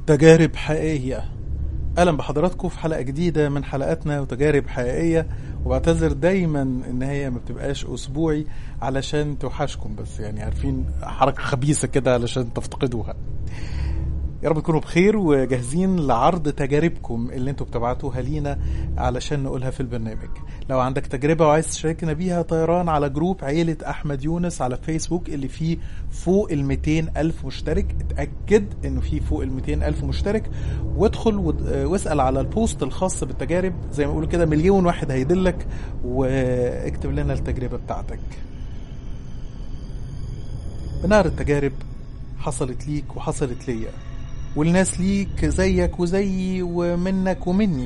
تجارب حقيقية أهلا بحضراتكم في حلقة جديدة من حلقاتنا وتجارب حقيقية وبعتذر دايما ان هي ما بتبقاش اسبوعي علشان توحشكم بس يعني عارفين حركة خبيثة كده علشان تفتقدوها يا رب تكونوا بخير وجاهزين لعرض تجاربكم اللي انتوا بتبعتوها لينا علشان نقولها في البرنامج لو عندك تجربة وعايز تشاركنا بيها طيران على جروب عيلة أحمد يونس على فيسبوك اللي فيه فوق ال 200 ألف مشترك اتأكد انه فيه فوق ال 200 ألف مشترك وادخل واسأل على البوست الخاص بالتجارب زي ما بيقولوا كده مليون واحد هيدلك واكتب لنا التجربة بتاعتك بنار التجارب حصلت ليك وحصلت ليا والناس ليك زيك وزيي ومنك ومني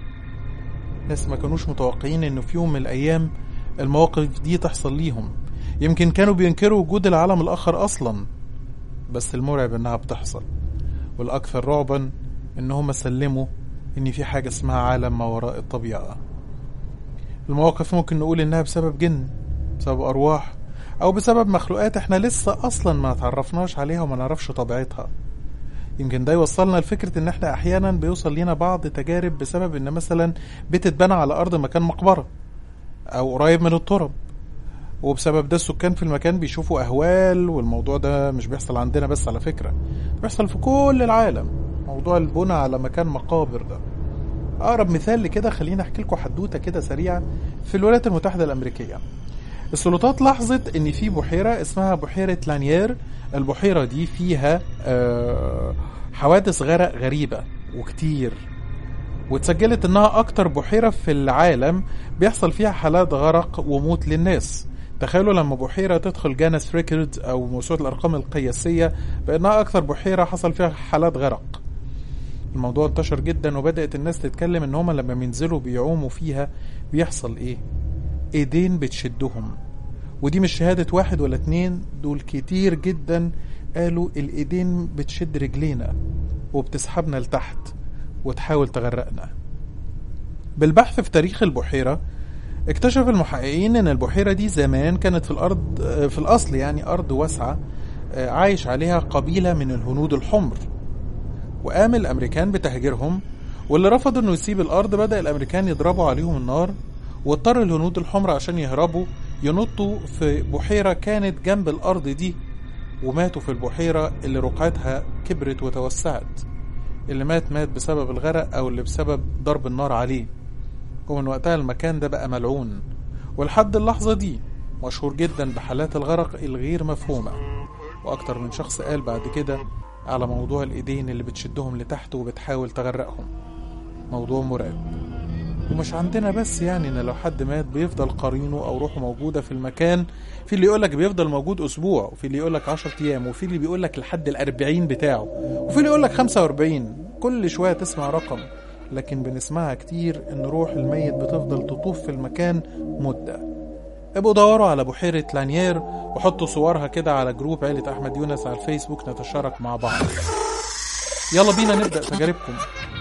ناس ما كانوش متوقعين انه في يوم من الايام المواقف دي تحصل ليهم يمكن كانوا بينكروا وجود العالم الاخر اصلا بس المرعب انها بتحصل والاكثر رعبا ان هم سلموا ان في حاجة اسمها عالم ما وراء الطبيعة المواقف ممكن نقول انها بسبب جن بسبب ارواح او بسبب مخلوقات احنا لسه اصلا ما تعرفناش عليها وما نعرفش طبيعتها يمكن ده يوصلنا لفكرة ان احنا احيانا بيوصل لينا بعض تجارب بسبب ان مثلا بيت اتبنى على ارض مكان مقبرة او قريب من التراب وبسبب ده السكان في المكان بيشوفوا اهوال والموضوع ده مش بيحصل عندنا بس على فكرة بيحصل في كل العالم موضوع البنى على مكان مقابر ده اقرب مثال لكده خليني احكي لكم حدوته كده سريعه في الولايات المتحده الامريكيه السلطات لاحظت ان في بحيره اسمها بحيره لانيير البحيره دي فيها حوادث غرق غريبه وكتير واتسجلت انها اكتر بحيره في العالم بيحصل فيها حالات غرق وموت للناس تخيلوا لما بحيره تدخل جانس ريكورد او موسوعه الارقام القياسيه بانها اكثر بحيره حصل فيها حالات غرق الموضوع انتشر جدا وبدات الناس تتكلم ان هما لما بينزلوا بيعوموا فيها بيحصل ايه ايدين بتشدهم ودي مش شهادة واحد ولا اتنين دول كتير جدا قالوا الايدين بتشد رجلينا وبتسحبنا لتحت وتحاول تغرقنا بالبحث في تاريخ البحيرة اكتشف المحققين ان البحيرة دي زمان كانت في الارض في الاصل يعني ارض واسعة عايش عليها قبيلة من الهنود الحمر وقام الامريكان بتهجيرهم واللي رفض انه يسيب الارض بدأ الامريكان يضربوا عليهم النار واضطر الهنود الحمر عشان يهربوا ينطوا في بحيرة كانت جنب الأرض دي وماتوا في البحيرة اللي رقعتها كبرت وتوسعت اللي مات مات بسبب الغرق أو اللي بسبب ضرب النار عليه ومن وقتها المكان ده بقى ملعون ولحد اللحظة دي مشهور جدا بحالات الغرق الغير مفهومة وأكتر من شخص قال بعد كده على موضوع الإيدين اللي بتشدهم لتحت وبتحاول تغرقهم موضوع مرعب ومش عندنا بس يعني ان لو حد مات بيفضل قرينه او روحه موجوده في المكان في اللي يقولك بيفضل موجود اسبوع وفي اللي يقولك 10 ايام وفي اللي بيقولك لحد الأربعين بتاعه وفي اللي يقولك 45 كل شويه تسمع رقم لكن بنسمعها كتير ان روح الميت بتفضل تطوف في المكان مده ابقوا دوروا على بحيرة لانيير وحطوا صورها كده على جروب عيلة أحمد يونس على الفيسبوك نتشارك مع بعض يلا بينا نبدأ تجاربكم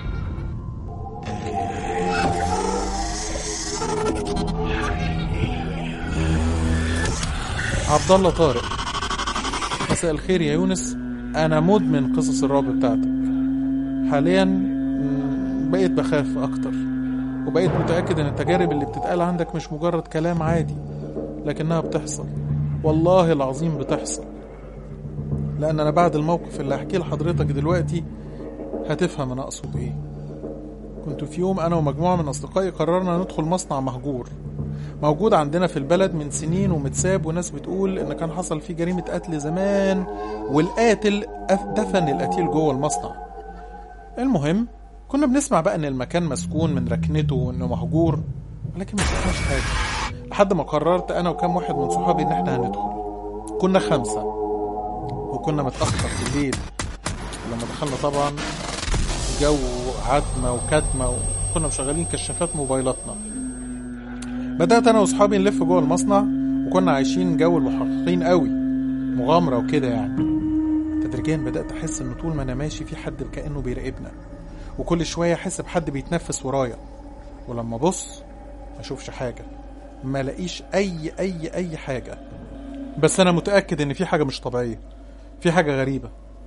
عبد الله طارق مساء الخير يا يونس انا مدمن قصص الرعب بتاعتك حاليا بقيت بخاف اكتر وبقيت متاكد ان التجارب اللي بتتقال عندك مش مجرد كلام عادي لكنها بتحصل والله العظيم بتحصل لان انا بعد الموقف اللي هحكيه لحضرتك دلوقتي هتفهم انا اقصد ايه كنت في يوم انا ومجموعه من اصدقائي قررنا ندخل مصنع مهجور موجود عندنا في البلد من سنين ومتساب وناس بتقول ان كان حصل فيه جريمة قتل زمان والقاتل دفن القتيل جوه المصنع المهم كنا بنسمع بقى ان المكان مسكون من ركنته وانه مهجور ولكن ما شفناش حاجة لحد ما قررت انا وكام واحد من صحابي ان احنا هندخل كنا خمسة وكنا متأخر في الليل لما دخلنا طبعا جو عتمة وكتمة وكنا مشغلين كشافات موبايلاتنا بدأت أنا وأصحابي نلف جوه المصنع وكنا عايشين جو المحققين قوي مغامرة وكده يعني تدريجيا بدأت أحس إن طول ما أنا ماشي في حد كأنه بيراقبنا وكل شوية أحس بحد بيتنفس ورايا ولما أبص ما أشوفش حاجة ما لاقيش أي أي أي حاجة بس أنا متأكد إن في حاجة مش طبيعية في حاجة غريبة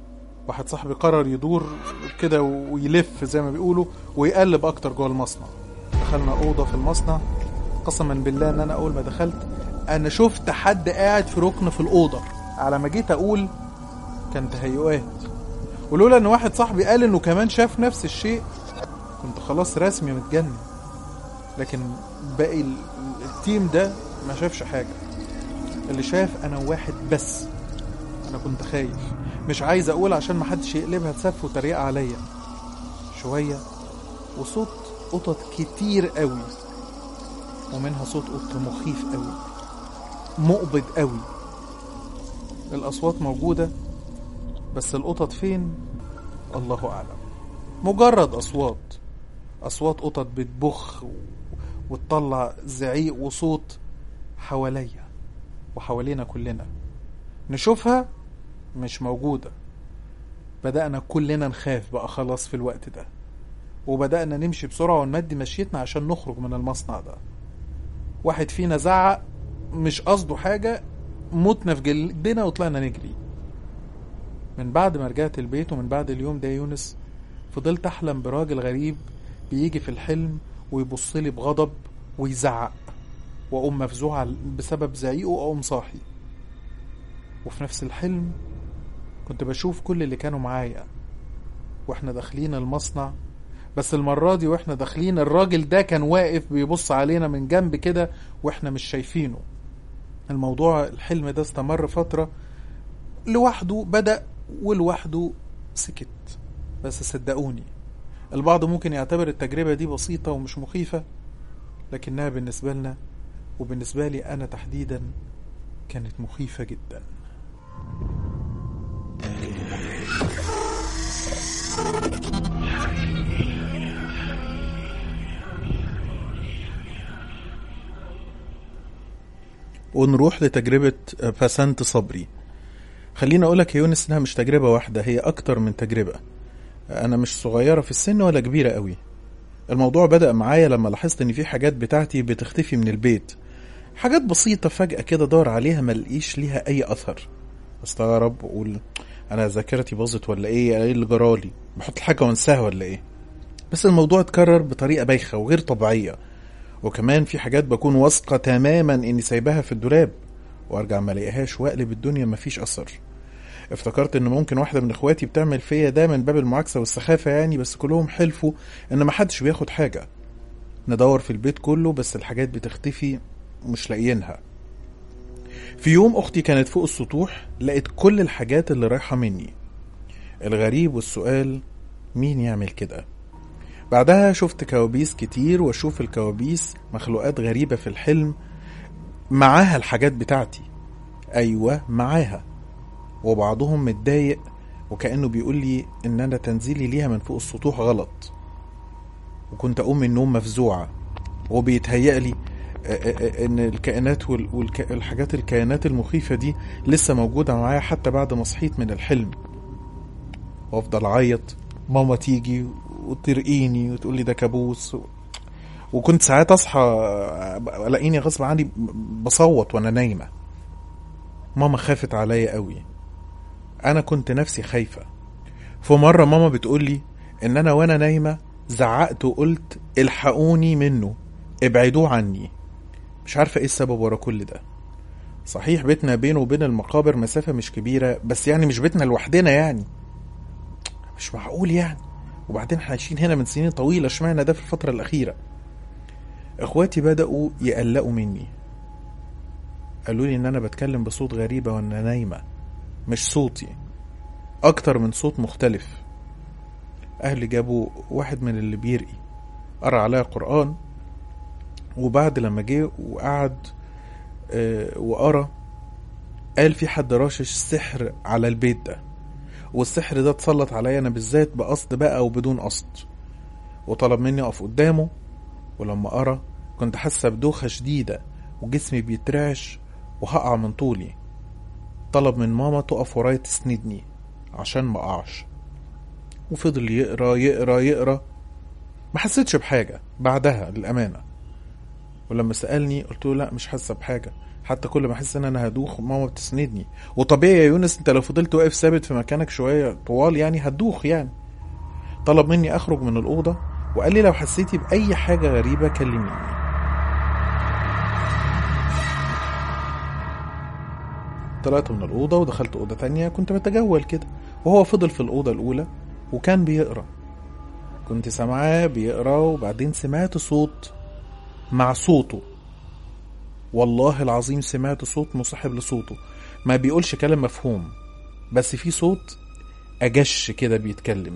واحد صاحبي قرر يدور كده ويلف زي ما بيقولوا ويقلب اكتر جوه المصنع دخلنا اوضه في المصنع قسما بالله ان انا اول ما دخلت انا شفت حد قاعد في ركن في الاوضه على ما جيت اقول كان تهيؤات ولولا ان واحد صاحبي قال انه كمان شاف نفس الشيء كنت خلاص رسمي متجنن لكن باقي ال- التيم ده ما شافش حاجه اللي شاف انا واحد بس انا كنت خايف مش عايز اقول عشان محدش يقلبها تسف وتريقة عليا شوية وصوت قطط كتير قوي ومنها صوت قط مخيف قوي مقبض قوي الاصوات موجودة بس القطط فين الله اعلم مجرد اصوات اصوات قطط بتبخ و- وتطلع زعيق وصوت حواليا وحوالينا كلنا نشوفها مش موجودة بدأنا كلنا نخاف بقى خلاص في الوقت ده وبدأنا نمشي بسرعة ونمد مشيتنا عشان نخرج من المصنع ده واحد فينا زعق مش قصده حاجة متنا في جلدنا وطلعنا نجري من بعد ما رجعت البيت ومن بعد اليوم ده يا يونس فضلت أحلم براجل غريب بيجي في الحلم ويبص لي بغضب ويزعق وأقوم مفزوعة بسبب زعيقه وأقوم صاحي وفي نفس الحلم كنت بشوف كل اللي كانوا معايا واحنا داخلين المصنع بس المرة دي واحنا داخلين الراجل ده كان واقف بيبص علينا من جنب كده واحنا مش شايفينه الموضوع الحلم ده استمر فترة لوحده بدأ ولوحده سكت بس صدقوني البعض ممكن يعتبر التجربة دي بسيطة ومش مخيفة لكنها بالنسبة لنا وبالنسبة لي أنا تحديدا كانت مخيفة جدا ونروح لتجربة باسنت صبري خليني أقولك يا يونس إنها مش تجربة واحدة هي أكتر من تجربة أنا مش صغيرة في السن ولا كبيرة قوي الموضوع بدأ معايا لما لاحظت إن في حاجات بتاعتي بتختفي من البيت حاجات بسيطة فجأة كده دور عليها ملقيش ليها أي أثر استغرب وأقول أنا ذاكرتي باظت ولا إيه إيه اللي جرالي بحط الحاجة وانساها ولا إيه بس الموضوع اتكرر بطريقة بايخة وغير طبيعية وكمان في حاجات بكون واثقة تماما إني سايباها في الدولاب وأرجع ما الاقيهاش وأقلب الدنيا مفيش أثر افتكرت ان ممكن واحده من اخواتي بتعمل فيا ده من باب المعاكسه والسخافه يعني بس كلهم حلفوا ان محدش بياخد حاجه ندور في البيت كله بس الحاجات بتختفي مش لاقيينها في يوم اختي كانت فوق السطوح لقيت كل الحاجات اللي رايحه مني الغريب والسؤال مين يعمل كده بعدها شفت كوابيس كتير واشوف الكوابيس مخلوقات غريبه في الحلم معاها الحاجات بتاعتي ايوه معاها وبعضهم متضايق وكأنه بيقول لي إن أنا تنزيلي ليها من فوق السطوح غلط وكنت أقوم من النوم مفزوعة وبيتهيأ لي إن الكائنات والحاجات الكائنات المخيفة دي لسه موجودة معايا حتى بعد ما صحيت من الحلم وأفضل أعيط ماما تيجي وترقيني وتقول لي ده كابوس وكنت ساعات أصحى ألاقيني غصب عني بصوت وأنا نايمة ماما خافت عليا قوي انا كنت نفسي خايفه في مره ماما بتقول لي ان انا وانا نايمه زعقت وقلت الحقوني منه ابعدوه عني مش عارفه ايه السبب ورا كل ده صحيح بيتنا بينه وبين المقابر مسافه مش كبيره بس يعني مش بيتنا لوحدنا يعني مش معقول يعني وبعدين احنا عايشين هنا من سنين طويله اشمعنى ده في الفتره الاخيره اخواتي بداوا يقلقوا مني قالوا لي ان انا بتكلم بصوت غريبه وانا نايمه مش صوتي اكتر من صوت مختلف اهلي جابوا واحد من اللي بيرقي قرا عليا قران وبعد لما جه وقعد آه وقرا قال في حد راشش سحر على البيت ده والسحر ده اتسلط عليا انا بالذات بقصد بقى او بدون قصد وطلب مني اقف قدامه ولما قرا كنت حاسه بدوخه شديده وجسمي بيترعش وهقع من طولي طلب من ماما تقف ورايا تسندني عشان ما اقعش وفضل يقرا يقرا يقرا ما حسيتش بحاجة بعدها للأمانة ولما سالني قلت له لا مش حاسه بحاجه حتى كل ما احس ان انا هدوخ ماما بتسندني وطبيعي يا يونس انت لو فضلت واقف ثابت في مكانك شويه طوال يعني هتدوخ يعني طلب مني اخرج من الاوضه وقال لي لو حسيتي باي حاجه غريبه كلميني طلعت من الأوضة ودخلت أوضة تانية كنت بتجول كده وهو فضل في الأوضة الأولى وكان بيقرأ كنت سامعاه بيقرأ وبعدين سمعت صوت مع صوته والله العظيم سمعت صوت مصاحب لصوته ما بيقولش كلام مفهوم بس في صوت أجش كده بيتكلم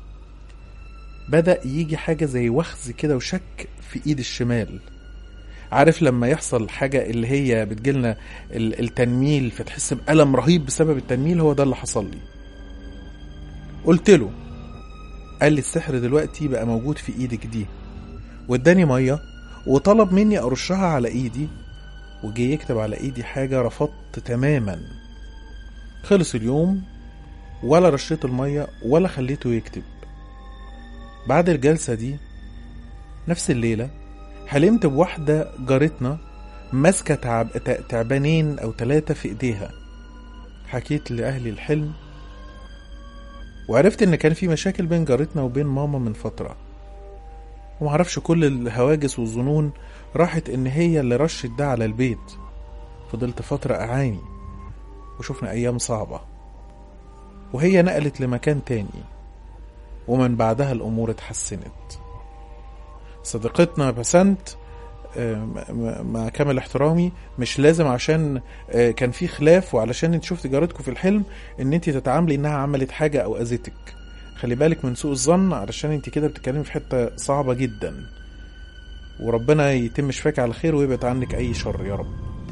بدأ يجي حاجة زي وخز كده وشك في إيد الشمال عارف لما يحصل حاجة اللي هي بتجيلنا ال- التنميل فتحس بألم رهيب بسبب التنميل هو ده اللي حصل لي قلت له قال لي السحر دلوقتي بقى موجود في ايدك دي واداني مية وطلب مني ارشها على ايدي وجي يكتب على ايدي حاجة رفضت تماما خلص اليوم ولا رشيت المية ولا خليته يكتب بعد الجلسة دي نفس الليلة حلمت بواحدة جارتنا ماسكة تعب... تع- تعبانين أو ثلاثة في إيديها حكيت لأهلي الحلم وعرفت إن كان في مشاكل بين جارتنا وبين ماما من فترة ومعرفش كل الهواجس والظنون راحت إن هي اللي رشت ده على البيت فضلت فترة أعاني وشفنا أيام صعبة وهي نقلت لمكان تاني ومن بعدها الأمور اتحسنت صديقتنا بسنت آه، م- م- مع كامل احترامي مش لازم عشان آه، كان في خلاف وعلشان انت شفت جارتكم في الحلم ان انت تتعاملي انها عملت حاجة او اذتك خلي بالك من سوء الظن علشان انت كده بتتكلمي في حتة صعبة جدا وربنا يتم شفاك على خير ويبعد عنك اي شر يا رب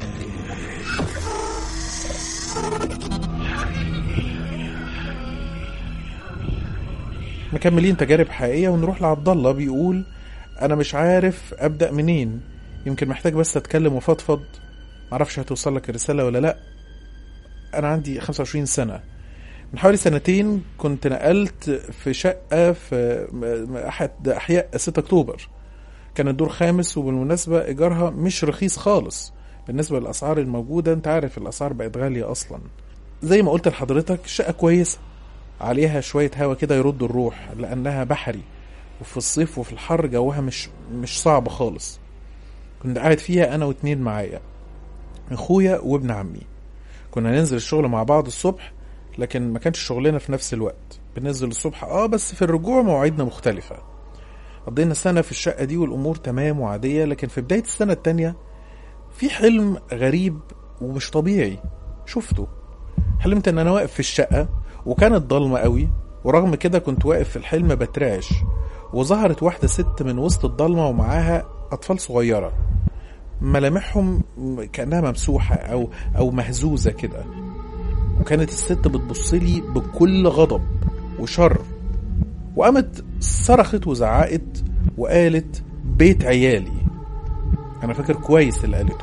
مكملين تجارب حقيقية ونروح لعبد الله بيقول انا مش عارف ابدا منين يمكن محتاج بس اتكلم وفضفض معرفش هتوصل لك الرساله ولا لا انا عندي 25 سنه من حوالي سنتين كنت نقلت في شقه في م- م- احد احياء 6 اكتوبر كان الدور خامس وبالمناسبه ايجارها مش رخيص خالص بالنسبه للاسعار الموجوده انت عارف الاسعار بقت غاليه اصلا زي ما قلت لحضرتك شقه كويسه عليها شويه هوا كده يرد الروح لانها بحري وفي الصيف وفي الحر جوها مش مش صعب خالص كنت قاعد فيها انا واتنين معايا اخويا وابن عمي كنا ننزل الشغل مع بعض الصبح لكن ما كانش شغلنا في نفس الوقت بننزل الصبح اه بس في الرجوع مواعيدنا مختلفة قضينا سنة في الشقة دي والأمور تمام وعادية لكن في بداية السنة التانية في حلم غريب ومش طبيعي شفته حلمت ان انا واقف في الشقة وكانت ضلمة قوي ورغم كده كنت واقف في الحلم بترعش وظهرت واحدة ست من وسط الضلمة ومعاها أطفال صغيرة ملامحهم كأنها ممسوحة أو أو مهزوزة كده وكانت الست بتبصلي بكل غضب وشر وقامت صرخت وزعقت وقالت بيت عيالي أنا فاكر كويس اللي قالته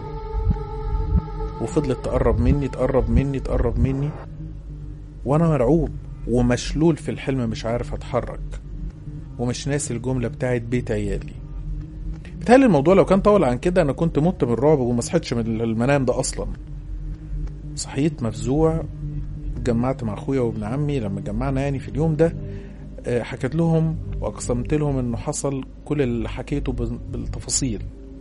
وفضلت تقرب مني تقرب مني تقرب مني وأنا مرعوب ومشلول في الحلم مش عارف أتحرك ومش ناسي الجملة بتاعت بيت عيالي بتهيألي الموضوع لو كان طول عن كده أنا كنت مت من الرعب وما صحيتش من المنام ده أصلا صحيت مفزوع اتجمعت مع أخويا وابن عمي لما اتجمعنا يعني في اليوم ده آه، حكيت لهم وأقسمت لهم إنه حصل كل اللي حكيته بال- بالتفاصيل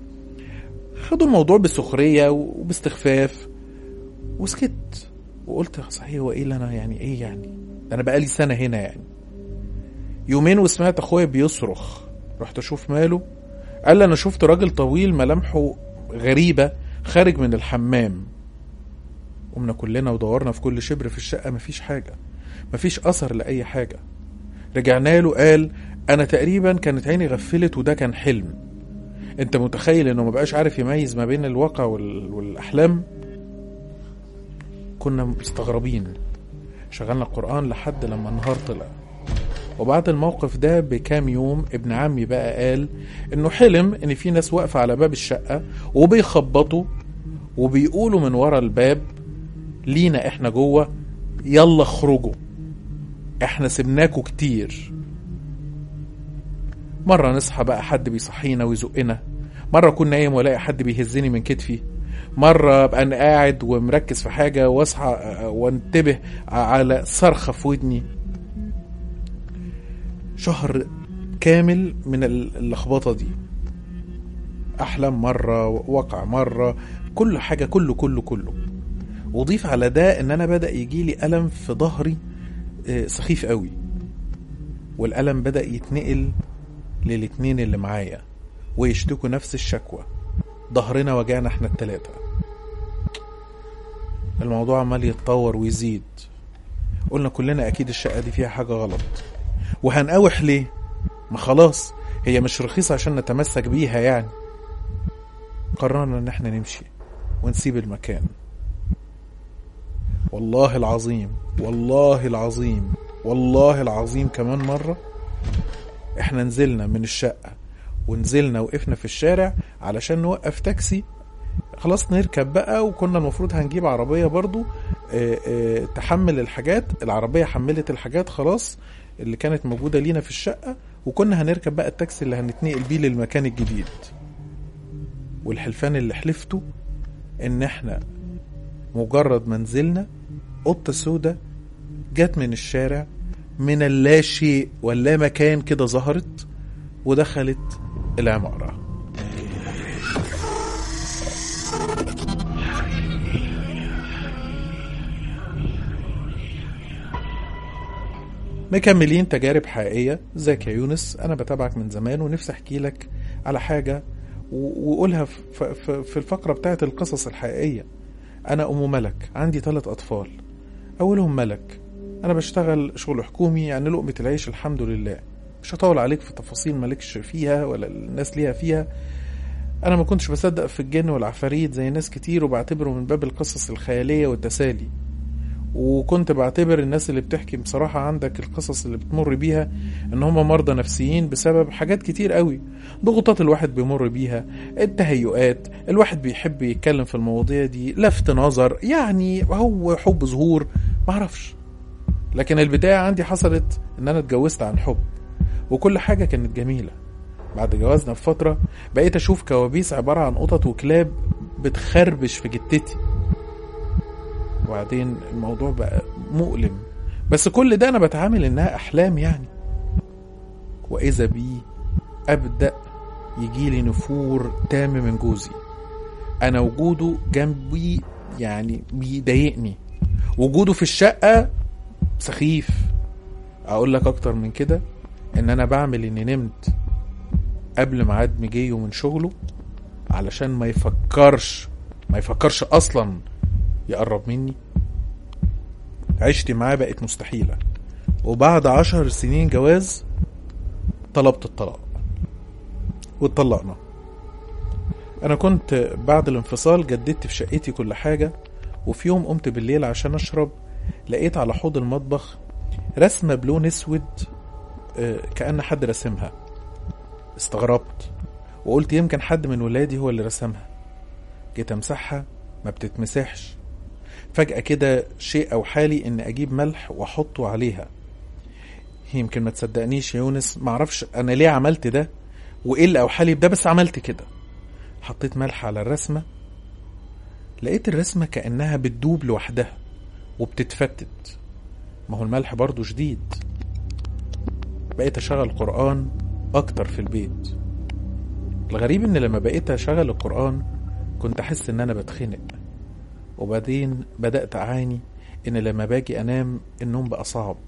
خدوا الموضوع بسخرية وباستخفاف وسكت وقلت صحيح هو ايه اللي انا يعني ايه يعني ده انا بقالي سنة هنا يعني يومين وسمعت اخويا بيصرخ رحت اشوف ماله قال لي انا شفت راجل طويل ملامحه غريبة خارج من الحمام قمنا كلنا ودورنا في كل شبر في الشقة مفيش حاجة مفيش أثر لأي حاجة رجعنا له قال أنا تقريبا كانت عيني غفلت وده كان حلم أنت متخيل إنه مبقاش عارف يميز ما بين الواقع وال... والأحلام كنا مستغربين شغلنا القرآن لحد لما النهار طلع وبعد الموقف ده بكام يوم ابن عمي بقى قال انه حلم ان في ناس واقفة على باب الشقة وبيخبطوا وبيقولوا من ورا الباب لينا احنا جوه يلا اخرجوا احنا سبناكوا كتير مرة نصحى بقى حد بيصحينا ويزقنا مرة أكون نايم وألاقي حد بيهزني من كتفي مرة أبقى أنا قاعد ومركز في حاجة وأصحى آه، وانتبه على صرخة في ودني شهر كامل من اللخبطة دي أحلام مرة وقع مرة كل حاجة كله كله كله وضيف على ده ان انا بدأ يجيلي ألم في ظهري آه، سخيف قوي والألم بدأ يتنقل للاتنين اللي معايا ويشتكوا نفس الشكوى ظهرنا وجعنا احنا التلاتة الموضوع عمال يتطور ويزيد قلنا كلنا اكيد الشقة دي فيها حاجة غلط وهنقاوح ليه ما خلاص هي مش رخيصة عشان نتمسك بيها يعني قررنا ان احنا نمشي ونسيب المكان والله العظيم والله العظيم والله العظيم كمان مرة احنا نزلنا من الشقة ونزلنا وقفنا في الشارع علشان نوقف تاكسي خلاص نركب بقى وكنا المفروض هنجيب عربية برضو اه اه تحمل الحاجات العربية حملت الحاجات خلاص اللي كانت موجودة لينا في الشقة وكنا هنركب بقى التاكسي اللي هنتنقل بيه للمكان الجديد والحلفان اللي حلفته ان احنا مجرد ما نزلنا قطة سودة جت من الشارع من اللا شيء ولا مكان كده ظهرت ودخلت العمارة مكملين تجارب حقيقية ازيك يا يونس أنا بتابعك من زمان ونفسي أحكي لك على حاجة و- وقولها في, في, في الفقرة بتاعت القصص الحقيقية أنا أم ملك عندي ثلاث أطفال أولهم ملك أنا بشتغل شغل حكومي يعني لقمة العيش الحمد لله مش هطول عليك في تفاصيل مالكش فيها ولا الناس ليها فيها أنا ما كنتش بصدق في الجن والعفاريت زي ناس كتير وبعتبره من باب القصص الخيالية والتسالي وكنت بعتبر الناس اللي بتحكي بصراحة عندك القصص اللي بتمر بيها ان هم مرضى نفسيين بسبب حاجات كتير قوي ضغوطات الواحد بيمر بيها التهيؤات الواحد بيحب يتكلم في المواضيع دي لفت نظر يعني هو حب ظهور معرفش لكن البداية عندي حصلت ان انا اتجوزت عن حب وكل حاجة كانت جميلة بعد جوازنا بفترة بقيت اشوف كوابيس عبارة عن قطط وكلاب بتخربش في جتتي وبعدين الموضوع بقى مؤلم بس كل ده انا بتعامل انها احلام يعني واذا بي ابدا يجيلي نفور تام من جوزي انا وجوده جنبي يعني بيضايقني وجوده في الشقه سخيف اقول لك اكتر من كده ان انا بعمل اني نمت قبل ميعاد مجيه من شغله علشان ما يفكرش ما يفكرش اصلا يقرب مني عشتي معاه بقت مستحيلة وبعد عشر سنين جواز طلبت الطلاق واتطلقنا انا كنت بعد الانفصال جددت في شقتي كل حاجة وفي يوم قمت بالليل عشان اشرب لقيت على حوض المطبخ رسمة بلون اسود آه، كأن حد رسمها استغربت وقلت يمكن حد من ولادي هو اللي رسمها جيت امسحها ما بتتمسحش فجأة كده شيء أوحالي إن أجيب ملح وأحطه عليها يمكن ما تصدقنيش يا يونس معرفش أنا ليه عملت ده وإيه اللي أوحالي بده بس عملت كده حطيت ملح على الرسمة لقيت الرسمة كأنها بتدوب لوحدها وبتتفتت ما هو الملح برضو شديد بقيت أشغل قرآن أكتر في البيت الغريب إن لما بقيت أشغل القرآن كنت أحس إن أنا بتخنق وبعدين بدأت أعاني إن لما باجي أنام النوم بقى صعب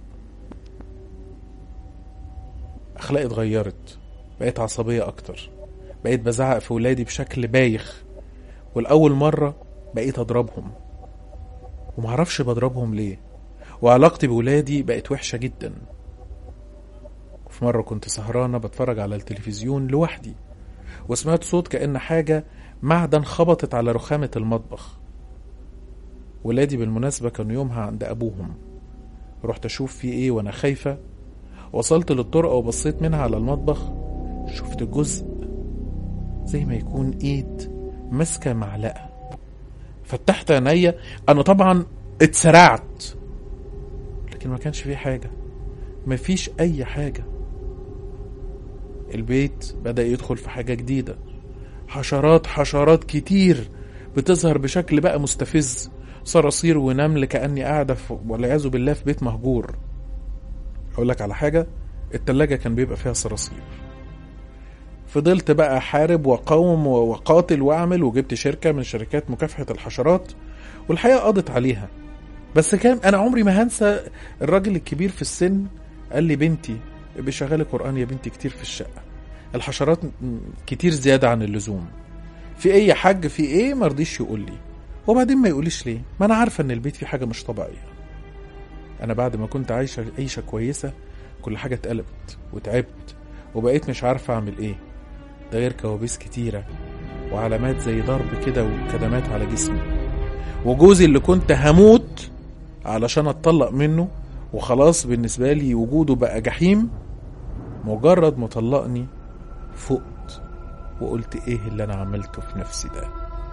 أخلاقي اتغيرت بقيت عصبية أكتر بقيت بزعق في ولادي بشكل بايخ والأول مرة بقيت أضربهم ومعرفش بضربهم ليه وعلاقتي بولادي بقت وحشة جدا وفي مرة كنت سهرانة بتفرج على التلفزيون لوحدي وسمعت صوت كأن حاجة معدن خبطت على رخامة المطبخ ولادي بالمناسبة كانوا يومها عند أبوهم رحت أشوف في إيه وأنا خايفة وصلت للطرقة وبصيت منها على المطبخ شفت جزء زي ما يكون إيد ماسكة معلقة فتحت عينيا أنا طبعا اتسرعت لكن ما كانش فيه حاجة مفيش أي حاجة البيت بدأ يدخل في حاجة جديدة حشرات حشرات كتير بتظهر بشكل بقى مستفز صراصير ونمل كأني قاعدة في والعياذ بالله في بيت مهجور أقول لك على حاجة التلاجة كان بيبقى فيها صراصير فضلت بقى أحارب وأقاوم وقاتل وأعمل وجبت شركة من شركات مكافحة الحشرات والحقيقة قضت عليها بس كان أنا عمري ما هنسى الراجل الكبير في السن قال لي بنتي بشغالي قرآن يا بنتي كتير في الشقة الحشرات كتير زيادة عن اللزوم في ايه يا حاج في ايه مرضيش يقول لي وبعدين ما يقوليش ليه ما انا عارفة ان البيت فيه حاجة مش طبيعية انا بعد ما كنت عايشة عيشة كويسة كل حاجة اتقلبت وتعبت وبقيت مش عارفة اعمل ايه ده غير كوابيس كتيرة وعلامات زي ضرب كده وكدمات على جسمي وجوزي اللي كنت هموت علشان اتطلق منه وخلاص بالنسبة لي وجوده بقى جحيم مجرد ما طلقني فقت وقلت ايه اللي انا عملته في نفسي ده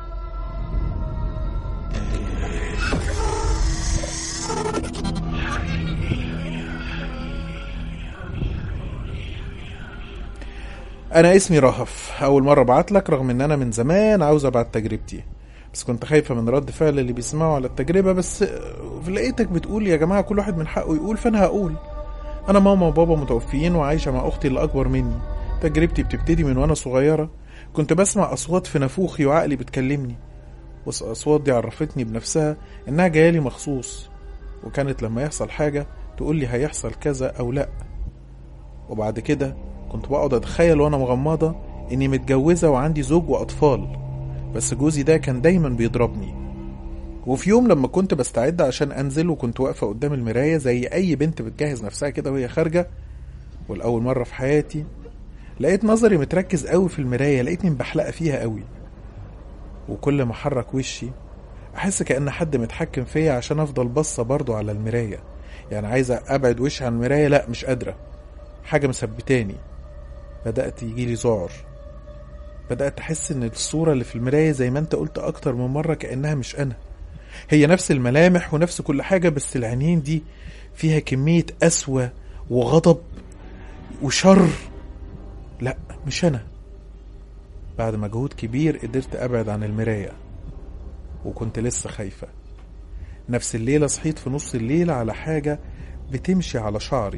انا اسمي رهف اول مره ابعت لك رغم ان انا من زمان عاوز ابعت تجربتي بس كنت خايفه من رد فعل اللي بيسمعوا على التجربه بس لقيتك بتقول يا جماعه كل واحد من حقه يقول فانا هقول انا ماما وبابا متوفيين وعايشه مع اختي اللي اكبر مني تجربتي بتبتدي من وانا صغيره كنت بسمع اصوات في نافوخي وعقلي بتكلمني والاصوات دي عرفتني بنفسها انها جايالي مخصوص وكانت لما يحصل حاجه تقول لي هيحصل كذا او لا وبعد كده كنت بقعد اتخيل وانا مغمضه اني متجوزه وعندي زوج واطفال بس جوزي ده كان دايما بيضربني وفي يوم لما كنت بستعد عشان انزل وكنت واقفه قدام المرايه زي اي بنت بتجهز نفسها كده وهي خارجه والاول مره في حياتي لقيت نظري متركز قوي في المرايه لقيتني مبحلقه فيها قوي وكل ما احرك وشي احس كان حد متحكم فيا عشان افضل باصه برضو على المرايه يعني عايزه ابعد وشي عن المرايه لا مش قادره حاجه مثبتاني بدات يجيلي ذعر بدات احس ان الصوره اللي في المرايه زي ما انت قلت اكتر من مره كانها مش انا هي نفس الملامح ونفس كل حاجه بس العينين دي فيها كميه قسوه وغضب وشر لا مش انا بعد مجهود كبير قدرت ابعد عن المرايه وكنت لسه خايفه نفس الليله صحيت في نص الليل على حاجه بتمشي على شعري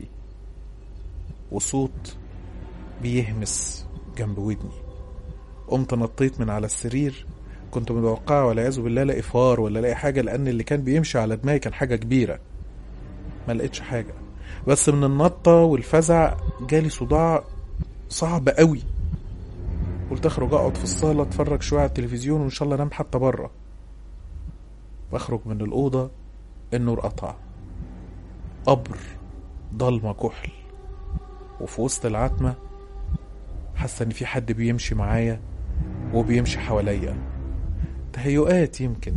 وصوت بيهمس جنب ودني قمت نطيت من على السرير كنت متوقعه والعياذ بالله الاقي فار ولا الاقي حاجه لان اللي كان بيمشي على دماغي كان حاجه كبيره ما لقيتش حاجه بس من النطه والفزع جالي صداع صعب قوي قلت اخرج اقعد في الصاله اتفرج شويه على التلفزيون وان شاء الله انام حتى بره بخرج من الاوضه النور قطع قبر ضلمه كحل وفي وسط العتمه حاسه ان في حد بيمشي معايا وبيمشي حواليا تهيؤات يمكن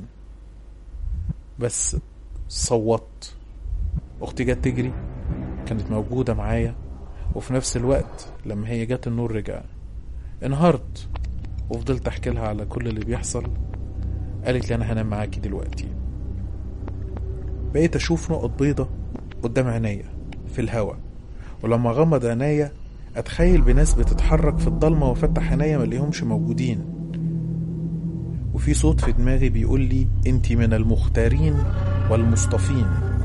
بس صوت اختي جت تجري كانت موجوده معايا وفي نفس الوقت لما هي جت النور رجع انهارت وفضلت احكي لها على كل اللي بيحصل قالت لي انا هنام معاكي دلوقتي بقيت اشوف نقط بيضة قدام عينيا في الهوا ولما غمض عينيا اتخيل بناس بتتحرك في الضلمه وافتح عينيا ما الاقيهمش موجودين وفي صوت في دماغي بيقول لي انت من المختارين والمصطفين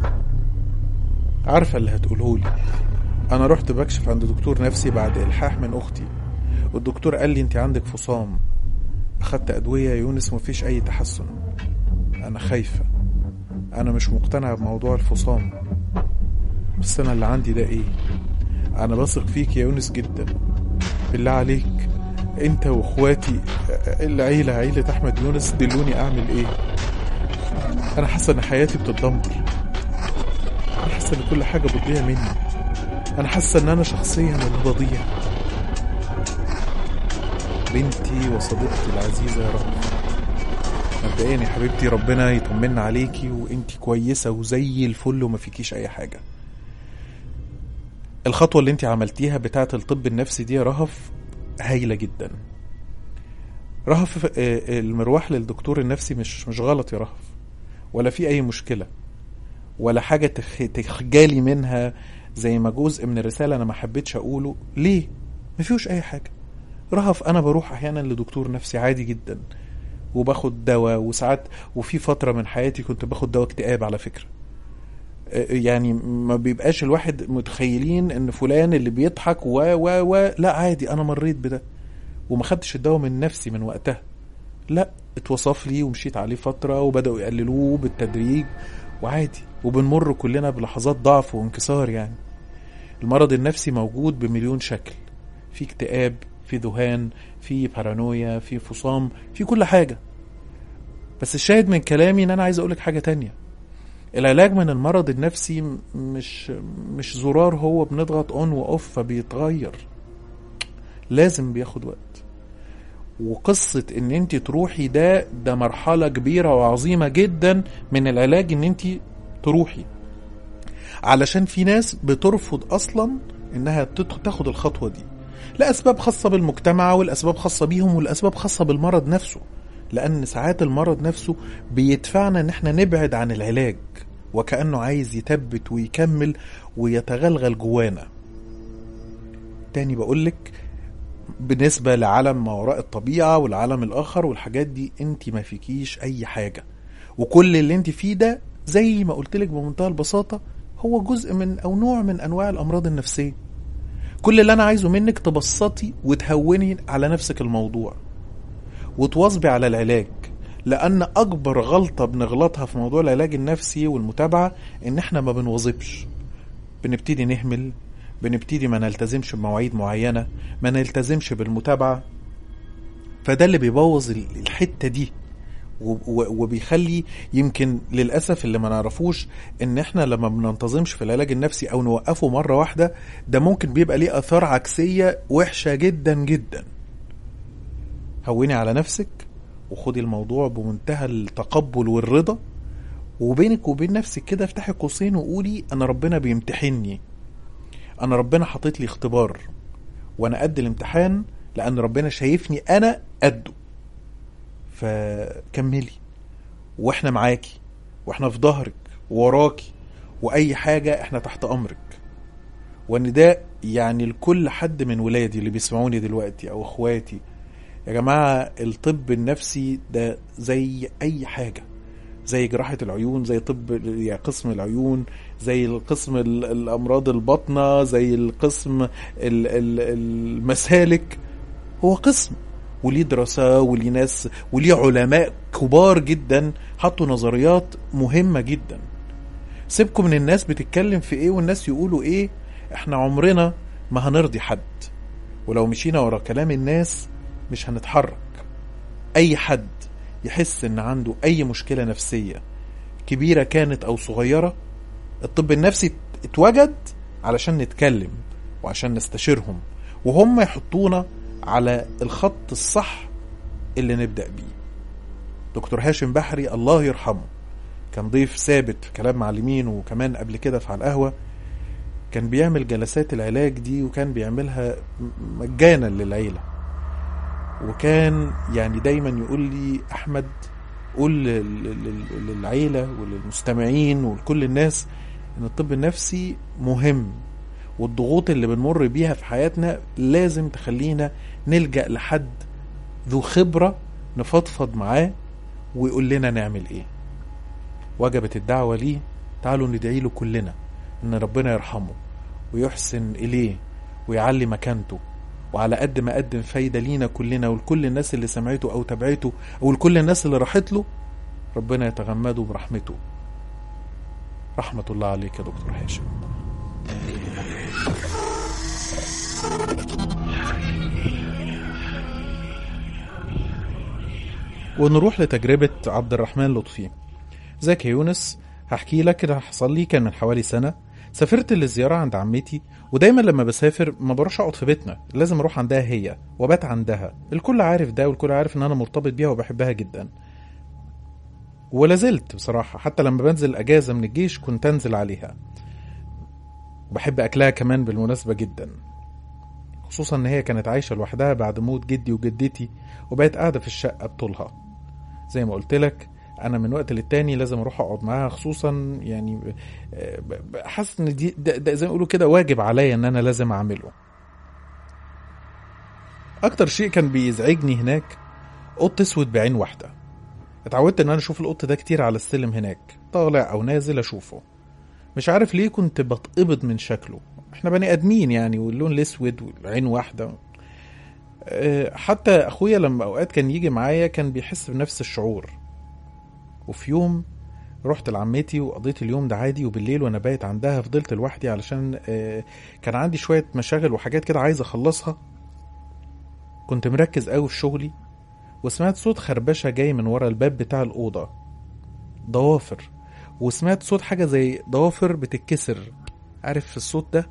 عارفه اللي هتقوله لي انا رحت بكشف عند دكتور نفسي بعد الحاح من اختي والدكتور قال لي انت عندك فصام اخدت ادويه يا يونس مفيش اي تحسن انا خايفه انا مش مقتنع بموضوع الفصام بس انا اللي عندي ده ايه انا بثق فيك يا يونس جدا بالله عليك انت واخواتي العيلة عيلة احمد يونس دلوني اعمل ايه انا حاسة ان حياتي بتتدمر انا حاسة ان كل حاجة بتضيع مني انا حاسة ان انا شخصيا اللي بضيع بنتي وصديقتي العزيزة يا رب مبدئيا يا حبيبتي ربنا يطمنا عليكي وانتي كويسة وزي الفل وما فيكيش اي حاجة الخطوة اللي انت عملتيها بتاعة الطب النفسي دي يا رهف هايلة جدا رهف آه، المروح للدكتور النفسي مش مش غلط يا رهف ولا في اي مشكلة ولا حاجة تخ- تخجالي منها زي ما جزء من الرسالة انا ما حبيتش اقوله ليه ما فيهوش اي حاجة رهف انا بروح احيانا لدكتور نفسي عادي جدا وباخد دواء وساعات وفي فتره من حياتي كنت باخد دواء اكتئاب على فكره آه، يعني ما بيبقاش الواحد متخيلين ان فلان اللي بيضحك و و و لا عادي انا مريت بده وما خدتش الدواء من نفسي من وقتها لا اتوصف لي ومشيت عليه فترة وبدأوا يقللوه بالتدريج وعادي وبنمر كلنا بلحظات ضعف وانكسار يعني المرض النفسي موجود بمليون شكل في اكتئاب في ذهان في بارانويا في فصام في كل حاجة بس الشاهد من كلامي ان انا عايز اقولك حاجة تانية العلاج من المرض النفسي م- مش مش زرار هو بنضغط اون واوف فبيتغير لازم بياخد وقت وقصة ان انت تروحي ده ده مرحلة كبيرة وعظيمة جدا من العلاج ان انت تروحي علشان في ناس بترفض اصلا انها تدخ- تاخد الخطوة دي لأسباب خاصة بالمجتمع والأسباب خاصة بيهم والأسباب خاصة بالمرض نفسه لأن ساعات المرض نفسه بيدفعنا إن احنا نبعد عن العلاج وكأنه عايز يثبت ويكمل ويتغلغل جوانا تاني بقولك بالنسبة لعالم ما وراء الطبيعة والعالم الآخر والحاجات دي انت ما فيكيش أي حاجة وكل اللي انت فيه ده زي ما قلتلك بمنتهى البساطة هو جزء من أو نوع من أنواع الأمراض النفسية كل اللي أنا عايزه منك تبسطي وتهوني على نفسك الموضوع وتواظبي على العلاج لأن أكبر غلطة بنغلطها في موضوع العلاج النفسي والمتابعة إن إحنا ما بنواظبش بنبتدي نهمل بنبتدي ما نلتزمش بمواعيد معينة ما نلتزمش بالمتابعة فده اللي بيبوظ ال- الحتة دي و- و- وبيخلي يمكن للأسف اللي ما نعرفوش إن إحنا لما بننتظمش في العلاج النفسي أو نوقفه مرة واحدة ده ممكن بيبقى ليه آثار عكسية وحشة جدا جدا هوني على نفسك وخدي الموضوع بمنتهى التقبل والرضا وبينك وبين نفسك كده افتحي قوسين وقولي انا ربنا بيمتحني انا ربنا حاطط لي اختبار وانا قد الامتحان لان ربنا شايفني انا قده فكملي واحنا معاكي واحنا في ظهرك ووراكي واي حاجه احنا تحت امرك وان ده يعني لكل حد من ولادي اللي بيسمعوني دلوقتي او اخواتي يا جماعه الطب النفسي ده زي اي حاجه زي جراحة العيون زي طب يعني قسم العيون زي القسم ال- الأمراض الباطنة زي القسم ال- ال- المسالك هو قسم وليه دراسة وليه ناس وليه علماء كبار جدا حطوا نظريات مهمة جدا سيبكم من الناس بتتكلم في ايه والناس يقولوا ايه احنا عمرنا ما هنرضي حد ولو مشينا ورا كلام الناس مش هنتحرك اي حد يحس ان عنده اي مشكلة نفسية كبيرة كانت او صغيرة الطب النفسي اتوجد علشان نتكلم وعشان نستشيرهم وهم يحطونا على الخط الصح اللي نبدأ بيه دكتور هاشم بحري الله يرحمه كان ضيف ثابت في كلام معلمين وكمان قبل كده في على القهوة كان بيعمل جلسات العلاج دي وكان بيعملها مجانا للعيلة وكان يعني دايما يقول لي احمد قول لل- لل- للعيله وللمستمعين ولكل الناس ان الطب النفسي مهم والضغوط اللي بنمر بيها في حياتنا لازم تخلينا نلجا لحد ذو خبره نفضفض معاه ويقول لنا نعمل ايه وجبت الدعوه ليه تعالوا ندعي له كلنا ان ربنا يرحمه ويحسن اليه ويعلي مكانته وعلى قد ما قدم فايده لينا كلنا ولكل الناس اللي سمعته او تابعته او لكل الناس اللي راحت له ربنا يتغمده برحمته رحمة الله عليك يا دكتور هاشم ونروح لتجربة عبد الرحمن لطفي ازيك يا يونس هحكي لك اللي حصل لي كان من حوالي سنة سافرت للزيارة عند عمتي ودايما لما بسافر ما بروحش اقعد في بيتنا لازم اروح عندها هي وبات عندها الكل عارف ده والكل عارف ان انا مرتبط بيها وبحبها جدا ولا زلت بصراحة حتى لما بنزل اجازة من الجيش كنت انزل عليها وبحب اكلها كمان بالمناسبة جدا خصوصا ان هي كانت عايشة لوحدها بعد موت جدي وجدتي وبقت قاعدة في الشقة بطولها زي ما قلت لك انا من وقت للتاني لازم اروح اقعد معاها خصوصا يعني ب- ب- حاسس ان دي ده, ده زي ما يقولوا كده واجب عليا ان انا لازم اعمله اكتر شيء كان بيزعجني هناك قط اسود بعين واحده اتعودت ان انا اشوف القط ده كتير على السلم هناك طالع او نازل اشوفه مش عارف ليه كنت بتقبض من شكله احنا بني ادمين يعني واللون الاسود والعين واحده أه، حتى اخويا لما اوقات كان يجي معايا كان بيحس بنفس الشعور وفي يوم رحت لعمتي وقضيت اليوم ده عادي وبالليل وانا بايت عندها فضلت لوحدي علشان أه، كان عندي شويه مشاغل وحاجات كده عايز اخلصها كنت مركز قوي في شغلي وسمعت صوت خربشه جاي من ورا الباب بتاع الاوضه ضوافر وسمعت صوت حاجه زي ضوافر بتتكسر عارف الصوت ده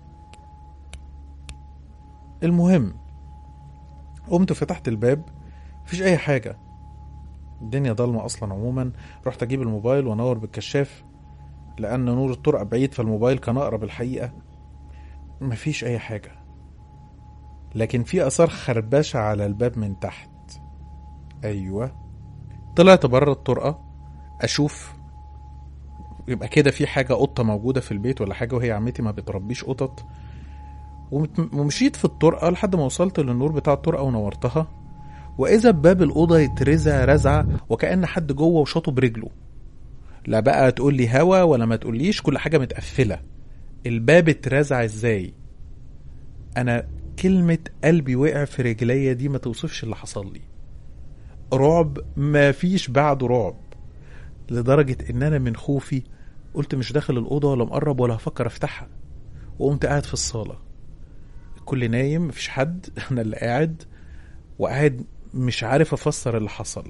المهم قمت فتحت الباب مفيش اي حاجه الدنيا ضلمه اصلا عموما رحت اجيب الموبايل وانور بالكشاف لان نور الطرقه بعيد فالموبايل كان اقرب الحقيقه مفيش اي حاجه لكن في اثار خربشه على الباب من تحت ايوه طلعت بره الطرقه اشوف يبقى كده في حاجه قطه موجوده في البيت ولا حاجه وهي عمتي ما بتربيش قطط ومت- ومشيت في الطرقه لحد ما وصلت للنور بتاع الطرقه ونورتها واذا بباب الاوضه يترزع رزعه وكان حد جوه وشاطه برجله لا بقى تقول لي هوا ولا ما تقوليش كل حاجه متقفله الباب اترزع ازاي انا كلمه قلبي وقع في رجليا دي ما توصفش اللي حصل لي رعب ما فيش بعده رعب لدرجة إن أنا من خوفي قلت مش داخل الأوضة ولا مقرب ولا هفكر أفتحها وقمت قاعد في الصالة الكل نايم مفيش حد أنا اللي قاعد وقاعد مش عارف أفسر اللي حصل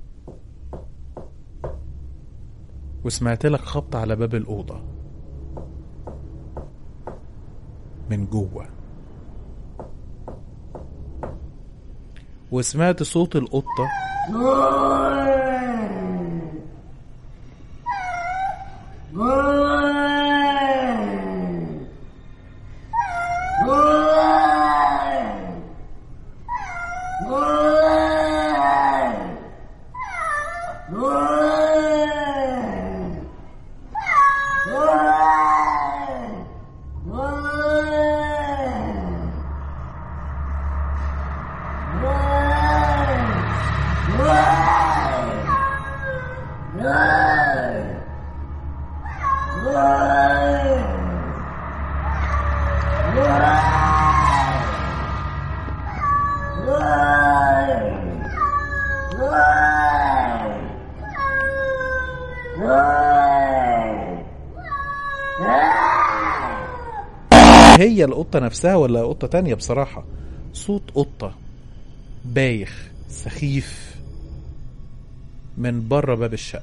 وسمعت لك خبط على باب الأوضة من جوه وسمعت صوت القطة هي القطة نفسها ولا قطة تانية بصراحة صوت قطة بايخ سخيف من بره باب الشقة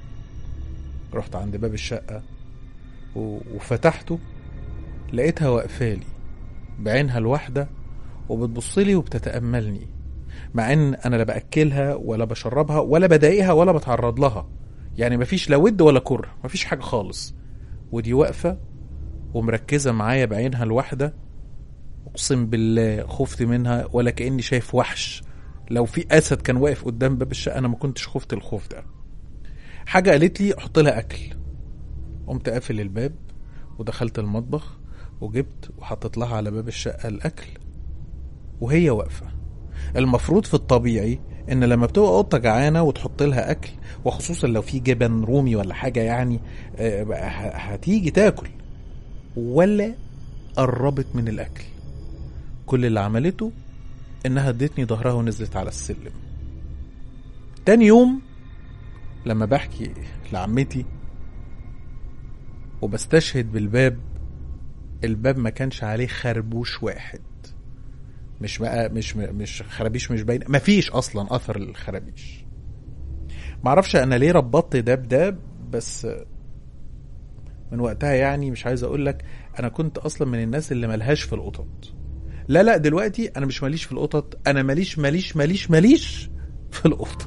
رحت عند باب الشقة و- وفتحته لقيتها واقفالي بعينها الواحدة وبتبصلي وبتتأملني مع ان انا لا باكلها ولا بشربها ولا بضايقها ولا بتعرض لها يعني مفيش لا ود ولا كره مفيش حاجة خالص ودي واقفة ومركزة معايا بعينها الواحدة أقسم بالله خفت منها ولا كأني شايف وحش لو في أسد كان واقف قدام باب الشقة أنا ما كنتش خفت الخوف ده حاجة قالت لي أحط لها أكل قمت قافل الباب ودخلت المطبخ وجبت وحطيت لها على باب الشقة الأكل وهي واقفة المفروض في الطبيعي ان لما بتبقى قطه جعانه وتحط لها اكل وخصوصا لو في جبن رومي ولا حاجه يعني آه، ه- هتيجي تاكل ولا قربت من الاكل كل اللي عملته انها ادتني ظهرها ونزلت على السلم تاني يوم لما بحكي لعمتي وبستشهد بالباب الباب ما كانش عليه خربوش واحد مش بقى مش مش خرابيش مش باينه مفيش اصلا اثر الخرابيش معرفش انا ليه ربطت ده بده بس من وقتها يعني مش عايز اقول لك انا كنت اصلا من الناس اللي ملهاش في القطط لا لا دلوقتي انا مش ماليش في القطط انا ماليش ماليش ماليش ماليش في القطط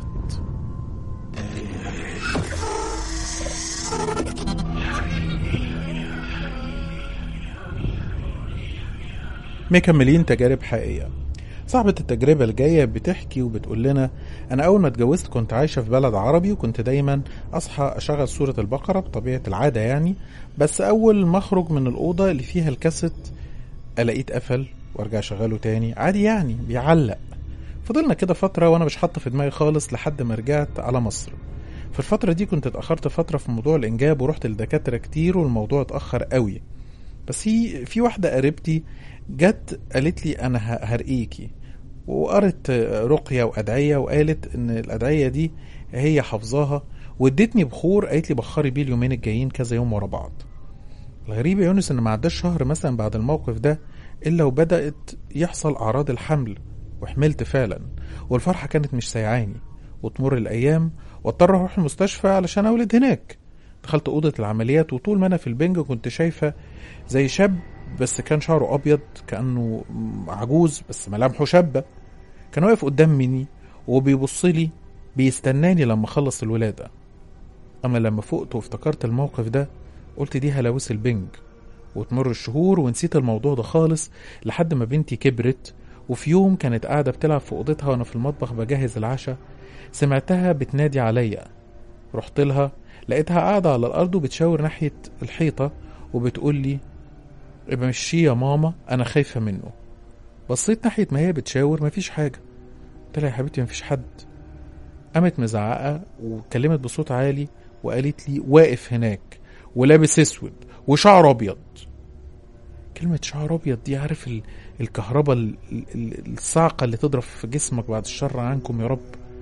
مكملين تجارب حقيقية صاحبة التجربة الجاية بتحكي وبتقول لنا أنا أول ما اتجوزت كنت عايشة في بلد عربي وكنت دايما أصحى أشغل سورة البقرة بطبيعة العادة يعني بس أول ما أخرج من الأوضة اللي فيها الكاسيت ألاقيه اتقفل وارجع اشغله تاني عادي يعني بيعلق فضلنا كده فترة وانا مش حاطه في دماغي خالص لحد ما رجعت على مصر في الفترة دي كنت اتأخرت فترة في موضوع الإنجاب ورحت لدكاترة كتير والموضوع اتأخر قوي بس هي في واحدة قريبتي جت قالت لي أنا ه- هرقيكي وقرت رقية وأدعية وقالت إن الأدعية دي هي حافظاها وادتني بخور قالت لي بخري بيه اليومين الجايين كذا يوم ورا بعض الغريب يا يونس إن ما عداش شهر مثلا بعد الموقف ده إلا وبدأت يحصل أعراض الحمل وحملت فعلا والفرحة كانت مش سايعاني وتمر الأيام واضطر أروح المستشفى علشان أولد هناك دخلت أوضة العمليات وطول ما أنا في البنج كنت شايفة زي شاب بس كان شعره أبيض كأنه عجوز بس ملامحه شابة كان واقف قدام مني وبيبص لي بيستناني لما أخلص الولادة أما لما فقت وافتكرت الموقف ده قلت دي هلاوس البنج وتمر الشهور ونسيت الموضوع ده خالص لحد ما بنتي كبرت وفي يوم كانت قاعدة بتلعب في أوضتها وأنا في المطبخ بجهز العشاء سمعتها بتنادي عليا رحت لها لقيتها قاعدة على الأرض وبتشاور ناحية الحيطة وبتقول لي ابقى مشي يا ماما أنا خايفة منه بصيت ناحية ما هي بتشاور مفيش حاجة قلت لها يا حبيبتي مفيش حد قامت مزعقة واتكلمت بصوت عالي وقالت لي واقف هناك ولابس اسود وشعر ابيض كلمة شعر ابيض دي عارف ال- الكهرباء ال- ال- الصاعقة اللي تضرب في جسمك بعد الشر عنكم يا رب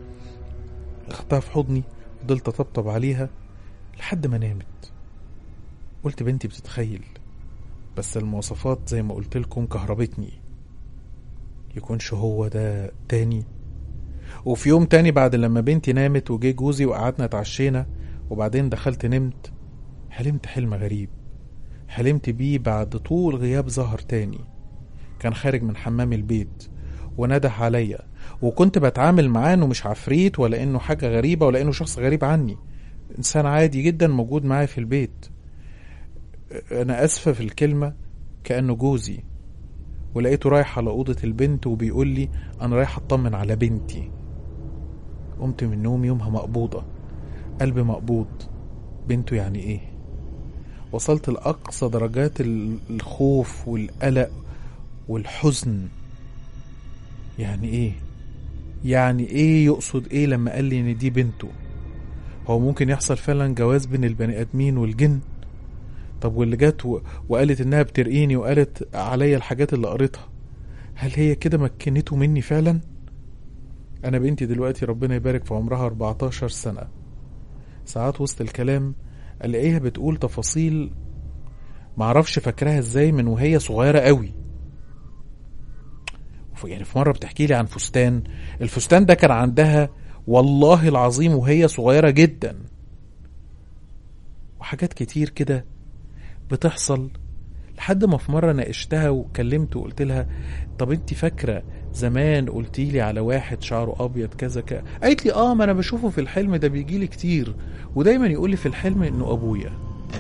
اخدتها في حضني فضلت اطبطب عليها لحد ما نامت قلت بنتي بتتخيل بس المواصفات زي ما قلت لكم كهربتني يكونش هو ده تاني وفي يوم تاني بعد لما بنتي نامت وجي جوزي وقعدنا اتعشينا وبعدين دخلت نمت حلمت حلم غريب حلمت بيه بعد طول غياب ظهر تاني كان خارج من حمام البيت ونده عليا وكنت بتعامل معاه انه مش عفريت ولا انه حاجة غريبة ولا انه شخص غريب عني انسان عادي جدا موجود معايا في البيت انا اسفة في الكلمة كأنه جوزي ولقيته رايح على أوضة البنت وبيقول لي أنا رايح أطمن على بنتي قمت من النوم يومها مقبوضة قلبي مقبوض بنته يعني إيه وصلت لأقصى درجات ال- الخوف والقلق والحزن يعني إيه يعني إيه يقصد إيه لما قال لي إن دي بنته هو ممكن يحصل فعلا جواز بين البني آدمين والجن طب واللي جت و- وقالت انها بترقيني وقالت عليا الحاجات اللي قريتها هل هي كده مكنته مني فعلا انا بنتي دلوقتي ربنا يبارك في عمرها 14 سنة ساعات وسط الكلام الاقيها بتقول تفاصيل معرفش فاكراها ازاي من وهي صغيرة قوي وف- يعني في مرة بتحكي لي عن فستان الفستان ده كان عندها والله العظيم وهي صغيرة جدا وحاجات كتير كده بتحصل لحد ما في مرة ناقشتها وكلمت وقلت لها طب انت فاكرة زمان قلتي لي على واحد شعره ابيض كذا كذا قالت لي اه ما انا بشوفه في الحلم ده بيجي لي كتير ودايما يقول لي في الحلم انه ابويا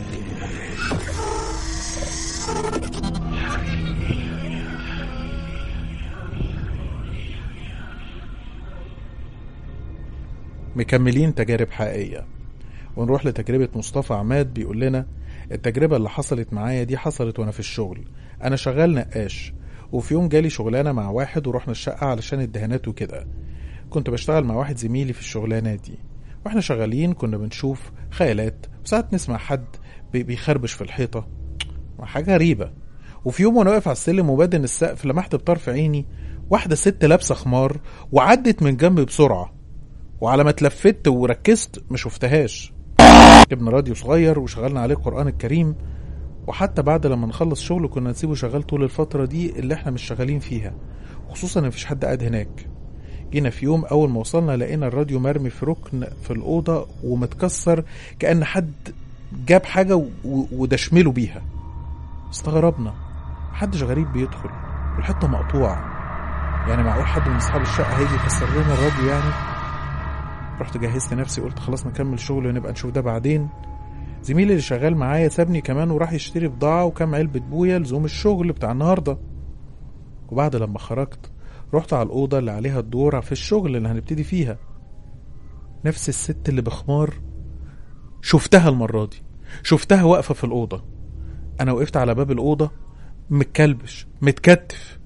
مكملين تجارب حقيقية ونروح لتجربة مصطفى عماد بيقول لنا التجربة اللي حصلت معايا دي حصلت وانا في الشغل انا شغال نقاش وفي يوم جالي شغلانة مع واحد ورحنا الشقة علشان الدهانات وكده كنت بشتغل مع واحد زميلي في الشغلانة دي واحنا شغالين كنا بنشوف خيالات وساعات نسمع حد بي- بيخربش في الحيطة حاجة غريبة وفي يوم وانا واقف على السلم وبدن السقف لمحت بطرف عيني واحدة ست لابسة خمار وعدت من جنبي بسرعة وعلى ما اتلفت وركزت ما شفتهاش جبنا راديو صغير وشغلنا عليه القرآن الكريم وحتى بعد لما نخلص شغل كنا نسيبه شغال طول الفترة دي اللي احنا مش شغالين فيها خصوصا ان مفيش حد قاعد هناك جينا في يوم اول ما وصلنا لقينا الراديو مرمي في ركن في الأوضة ومتكسر كأن حد جاب حاجة و- و- ودشمله بيها استغربنا محدش غريب بيدخل والحتة مقطوعة يعني معقول حد من اصحاب الشقة هيجي يكسر لنا الراديو يعني رحت جهزت نفسي قلت خلاص نكمل شغل ونبقى نشوف ده بعدين زميلي اللي شغال معايا سابني كمان وراح يشتري بضاعة وكام علبة بويا لزوم الشغل بتاع النهاردة وبعد لما خرجت رحت على الأوضة اللي عليها الدور في الشغل اللي هنبتدي فيها نفس الست اللي بخمار شفتها المرة دي شفتها واقفة في الأوضة أنا وقفت على باب الأوضة متكلبش متكتف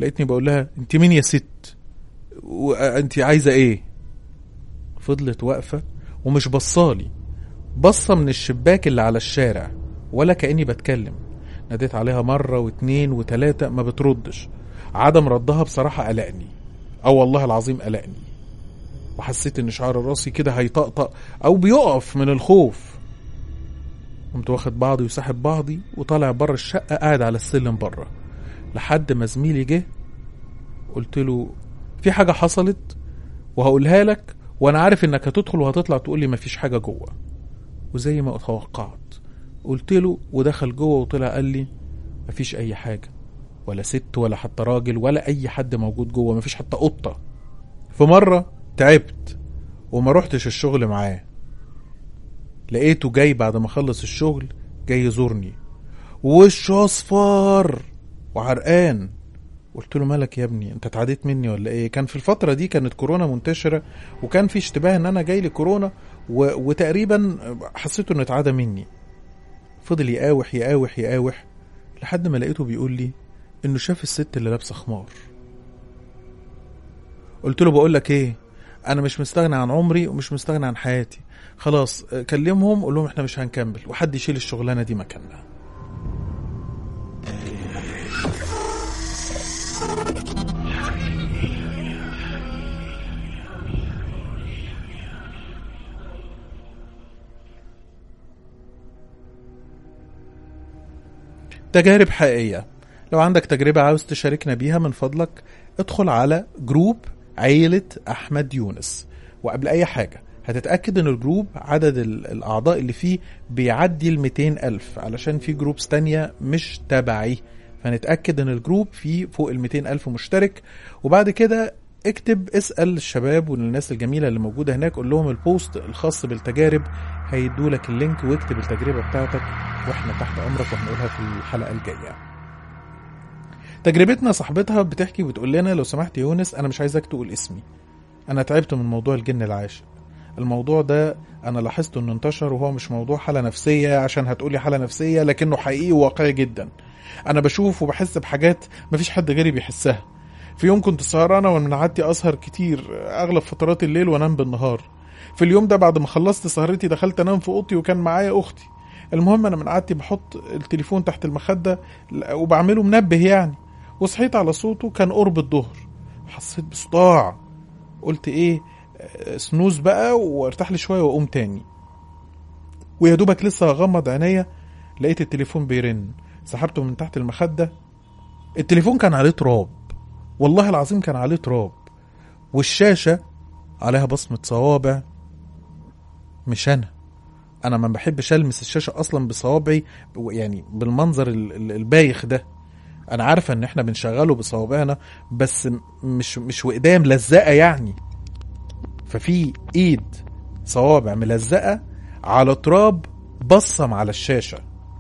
لقيتني بقول لها انت مين يا ست انت عايزه ايه فضلت واقفه ومش بصالي بصه من الشباك اللي على الشارع ولا كاني بتكلم ناديت عليها مره واتنين وتلاته ما بتردش عدم ردها بصراحه قلقني او والله العظيم قلقني وحسيت ان شعر راسي كده هيطقطق او بيقف من الخوف قمت واخد بعضي وساحب بعضي وطالع بره الشقه قاعد على السلم بره لحد ما زميلي جه قلت له في حاجه حصلت وهقولها لك وانا عارف انك هتدخل وهتطلع تقول لي مفيش حاجه جوه وزي ما توقعت قلت له ودخل جوه وطلع قال لي مفيش اي حاجه ولا ست ولا حتى راجل ولا اي حد موجود جوه مفيش حتى قطه في مره تعبت وما روحتش الشغل معاه لقيته جاي بعد ما خلص الشغل جاي يزورني وشه اصفر وعرقان قلت له مالك يا ابني انت اتعديت مني ولا ايه كان في الفتره دي كانت كورونا منتشره وكان في اشتباه ان انا جاي لي كورونا و... وتقريبا حسيت انه اتعدى مني فضل يقاوح يقاوح يقاوح لحد ما لقيته بيقول لي انه شاف الست اللي لابسه خمار قلت له بقول لك ايه انا مش مستغني عن عمري ومش مستغني عن حياتي خلاص كلمهم قول لهم احنا مش هنكمل وحد يشيل الشغلانه دي مكاننا تجارب حقيقية لو عندك تجربة عاوز تشاركنا بيها من فضلك ادخل على جروب عيلة أحمد يونس وقبل أي حاجة هتتأكد ان الجروب عدد الأعضاء اللي فيه بيعدي ال 200 ألف علشان في جروبس تانية مش تبعي فنتأكد ان الجروب فيه فوق ال 200 ألف مشترك وبعد كده اكتب اسأل الشباب والناس الجميلة اللي موجودة هناك قول لهم البوست الخاص بالتجارب هيدوا لك اللينك واكتب التجربة بتاعتك واحنا تحت امرك وهنقولها في الحلقة الجاية تجربتنا صاحبتها بتحكي وبتقول لنا لو سمحت يا يونس انا مش عايزك تقول اسمي انا تعبت من موضوع الجن العاشق الموضوع ده انا لاحظت انه انتشر وهو مش موضوع حالة نفسية عشان هتقولي حالة نفسية لكنه حقيقي وواقعي جدا انا بشوف وبحس بحاجات مفيش حد غيري بيحسها في يوم كنت سهرانة ومن عادتي أسهر كتير أغلب فترات الليل وأنام بالنهار في اليوم ده بعد ما خلصت سهرتي دخلت أنام في أوضتي وكان معايا أختي المهم أنا من عادتي بحط التليفون تحت المخدة وبعمله منبه يعني وصحيت على صوته كان قرب الظهر حسيت بصداع قلت إيه سنوز بقى وارتاح لي شوية وأقوم تاني ويا دوبك لسه هغمض عينيا لقيت التليفون بيرن سحبته من تحت المخدة التليفون كان عليه تراب والله العظيم كان عليه تراب والشاشة عليها بصمة صوابع مش أنا أنا ما بحبش ألمس الشاشة أصلا بصوابعي يعني بالمنظر البايخ ده أنا عارفة إن إحنا بنشغله بصوابعنا بس مش مش وقدام لزقة يعني ففي إيد صوابع ملزقة على تراب بصم على الشاشة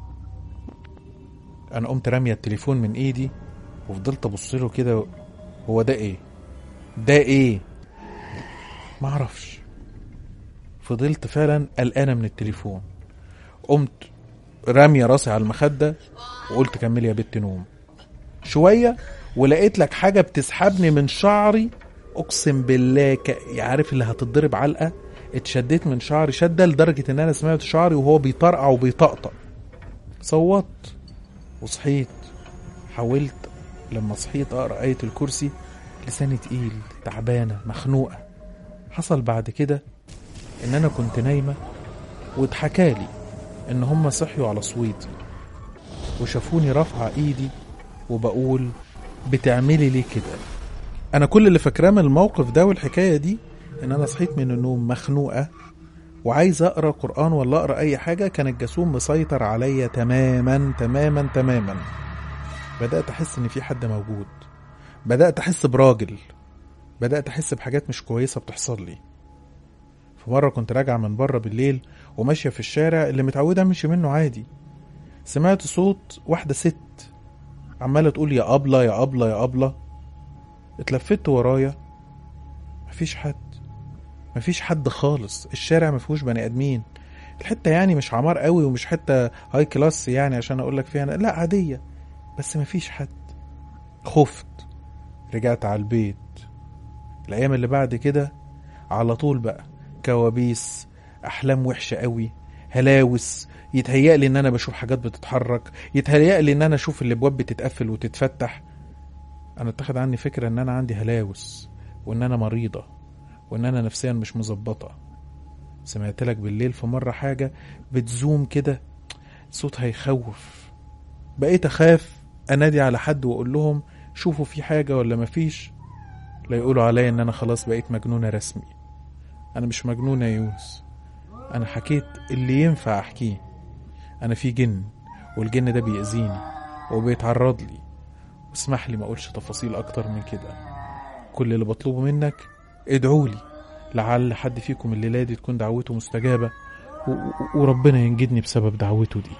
أنا قمت رامية التليفون من إيدي وفضلت أبص له كده هو ده ايه ده ايه ما اعرفش فضلت فعلا قلقانه من التليفون قمت راميه راسي على المخده وقلت كملي يا بت نوم شويه ولقيت لك حاجه بتسحبني من شعري اقسم بالله ك... عارف اللي هتضرب علقه اتشديت من شعري شده لدرجه ان انا سمعت شعري وهو بيطرقع وبيطقطق صوت وصحيت حاولت لما صحيت اقرا ايه الكرسي لساني تقيل تعبانه مخنوقه حصل بعد كده ان انا كنت نايمه واتحكالي ان هم صحيوا على صويتي وشافوني رافعه ايدي وبقول بتعملي ليه كده انا كل اللي فاكراه من الموقف ده والحكايه دي ان انا صحيت من النوم مخنوقه وعايز اقرا قران ولا اقرا اي حاجه كان الجاسوم مسيطر عليا تماما تماما تماما بدأت أحس إن في حد موجود بدأت أحس براجل بدأت أحس بحاجات مش كويسة بتحصل لي في مرة كنت راجعة من بره بالليل وماشية في الشارع اللي متعودة أمشي منه عادي سمعت صوت واحدة ست عمالة تقول يا أبلة يا أبلة يا أبلة اتلفت ورايا مفيش حد مفيش حد خالص الشارع مفيهوش بني آدمين الحتة يعني مش عمار قوي ومش حتة هاي كلاس يعني عشان أقول لك فيها لا عادية بس مفيش حد خفت رجعت على البيت الأيام اللي بعد كده على طول بقى كوابيس أحلام وحشة قوي هلاوس يتهيألي إن أنا بشوف حاجات بتتحرك يتهيألي إن أنا أشوف الأبواب بتتقفل وتتفتح أنا اتخذ عني فكرة إن أنا عندي هلاوس وإن أنا مريضة وإن أنا نفسيا مش مظبطة سمعت لك بالليل في مرة حاجة بتزوم كده صوتها يخوف بقيت أخاف أنادي على حد وأقول لهم شوفوا في حاجة ولا مفيش لا يقولوا عليا إن أنا خلاص بقيت مجنونة رسمي أنا مش مجنونة يا يونس أنا حكيت اللي ينفع أحكيه أنا في جن والجن ده بيأذيني وبيتعرض لي واسمح لي ما أقولش تفاصيل أكتر من كده كل اللي بطلبه منك ادعولي لعل حد فيكم الليلة دي تكون دعوته مستجابة و- و- وربنا ينجدني بسبب دعوته دي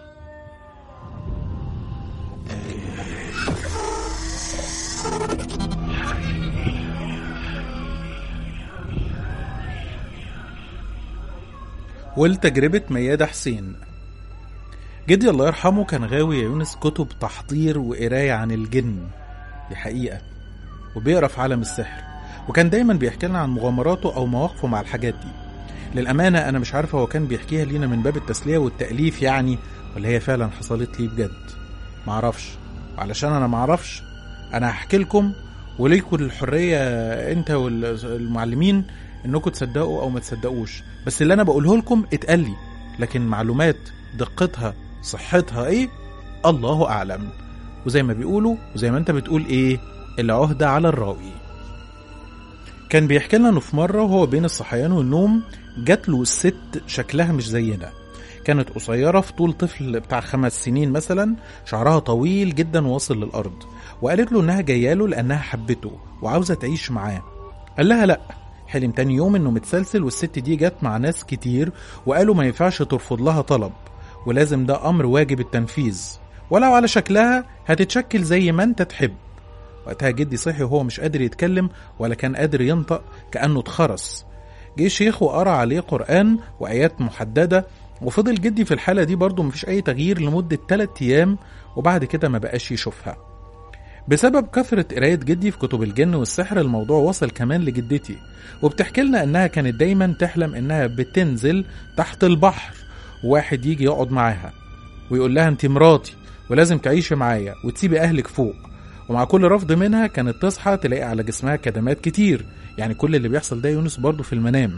ولتجربة ميادة حسين جدي الله يرحمه كان غاوي يا يونس كتب تحضير وقراية عن الجن دي حقيقة وبيقرا في عالم السحر وكان دايما بيحكي لنا عن مغامراته أو مواقفه مع الحاجات دي للأمانة أنا مش عارفة هو كان بيحكيها لينا من باب التسلية والتأليف يعني ولا هي فعلا حصلت لي بجد معرفش وعلشان أنا معرفش أنا هحكي لكم وليكم الحرية أنت والمعلمين إنكم تصدقوا أو ما تصدقوش بس اللي أنا بقوله لكم اتقال لي لكن معلومات دقتها صحتها إيه الله أعلم وزي ما بيقولوا وزي ما أنت بتقول إيه العهدة على الراوي كان بيحكي لنا انه في مره وهو بين الصحيان والنوم جات له الست شكلها مش زينا كانت قصيرة في طول طفل بتاع خمس سنين مثلا شعرها طويل جدا واصل للأرض وقالت له إنها جاية له لأنها حبته وعاوزة تعيش معاه قال لها لأ حلم تاني يوم إنه متسلسل والست دي جت مع ناس كتير وقالوا ما ينفعش ترفض لها طلب ولازم ده أمر واجب التنفيذ ولو على شكلها هتتشكل زي ما أنت تحب وقتها جدي صحي وهو مش قادر يتكلم ولا كان قادر ينطق كأنه اتخرس جه شيخ وقرا عليه قرآن وآيات محددة وفضل جدي في الحالة دي برضه مفيش أي تغيير لمدة 3 أيام وبعد كده ما بقاش يشوفها بسبب كثرة قراية جدي في كتب الجن والسحر الموضوع وصل كمان لجدتي وبتحكي لنا إنها كانت دايما تحلم إنها بتنزل تحت البحر وواحد يجي يقعد معاها ويقول لها أنت مراتي ولازم تعيشي معايا وتسيبي أهلك فوق ومع كل رفض منها كانت تصحى تلاقي على جسمها كدمات كتير يعني كل اللي بيحصل ده يونس برضه في المنام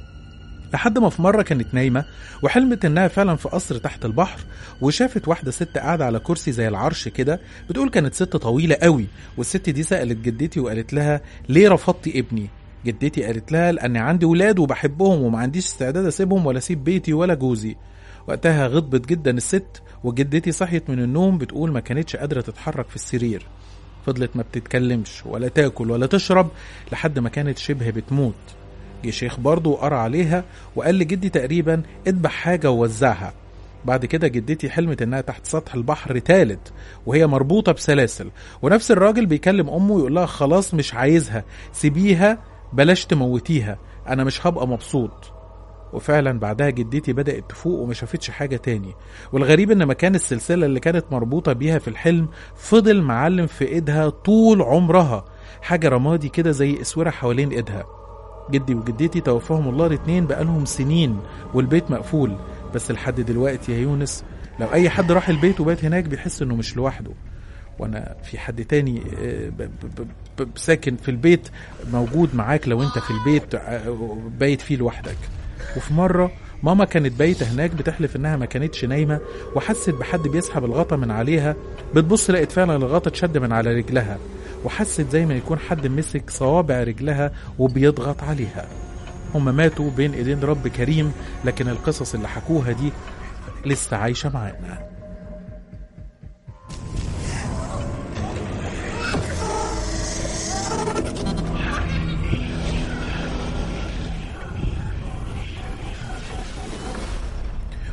لحد ما في مرة كانت نايمة وحلمت إنها فعلا في قصر تحت البحر وشافت واحدة ست قاعدة على كرسي زي العرش كده بتقول كانت ست طويلة قوي والست دي سألت جدتي وقالت لها ليه رفضتي ابني جدتي قالت لها لأني عندي ولاد وبحبهم وما عنديش استعداد أسيبهم ولا أسيب بيتي ولا جوزي وقتها غضبت جدا الست وجدتي صحيت من النوم بتقول ما كانتش قادرة تتحرك في السرير فضلت ما بتتكلمش ولا تاكل ولا تشرب لحد ما كانت شبه بتموت جه شيخ برضه وقرا عليها وقال لجدي تقريبا اذبح حاجه ووزعها بعد كده جدتي حلمت انها تحت سطح البحر تالت وهي مربوطه بسلاسل ونفس الراجل بيكلم امه ويقول لها خلاص مش عايزها سيبيها بلاش تموتيها انا مش هبقى مبسوط وفعلا بعدها جدتي بدأت تفوق وما شافتش حاجة تاني والغريب ان مكان السلسلة اللي كانت مربوطة بيها في الحلم فضل معلم في ايدها طول عمرها حاجة رمادي كده زي اسورة حوالين ايدها جدي وجدتي توفاهم الله الاتنين بقالهم سنين والبيت مقفول بس لحد دلوقتي يا يونس لو اي حد راح البيت وبات هناك بيحس انه مش لوحده وانا في حد تاني آه، ب- ب- ب- ب- ساكن في البيت موجود معاك لو انت في البيت آه، بايت فيه لوحدك وفي مرة ماما كانت بايتة هناك بتحلف انها ما كانتش نايمة وحست بحد بيسحب الغطا من عليها بتبص لقت فعلا الغطا اتشد من على رجلها وحست زي ما يكون حد مسك صوابع رجلها وبيضغط عليها هم ماتوا بين ايدين رب كريم لكن القصص اللي حكوها دي لسه عايشة معانا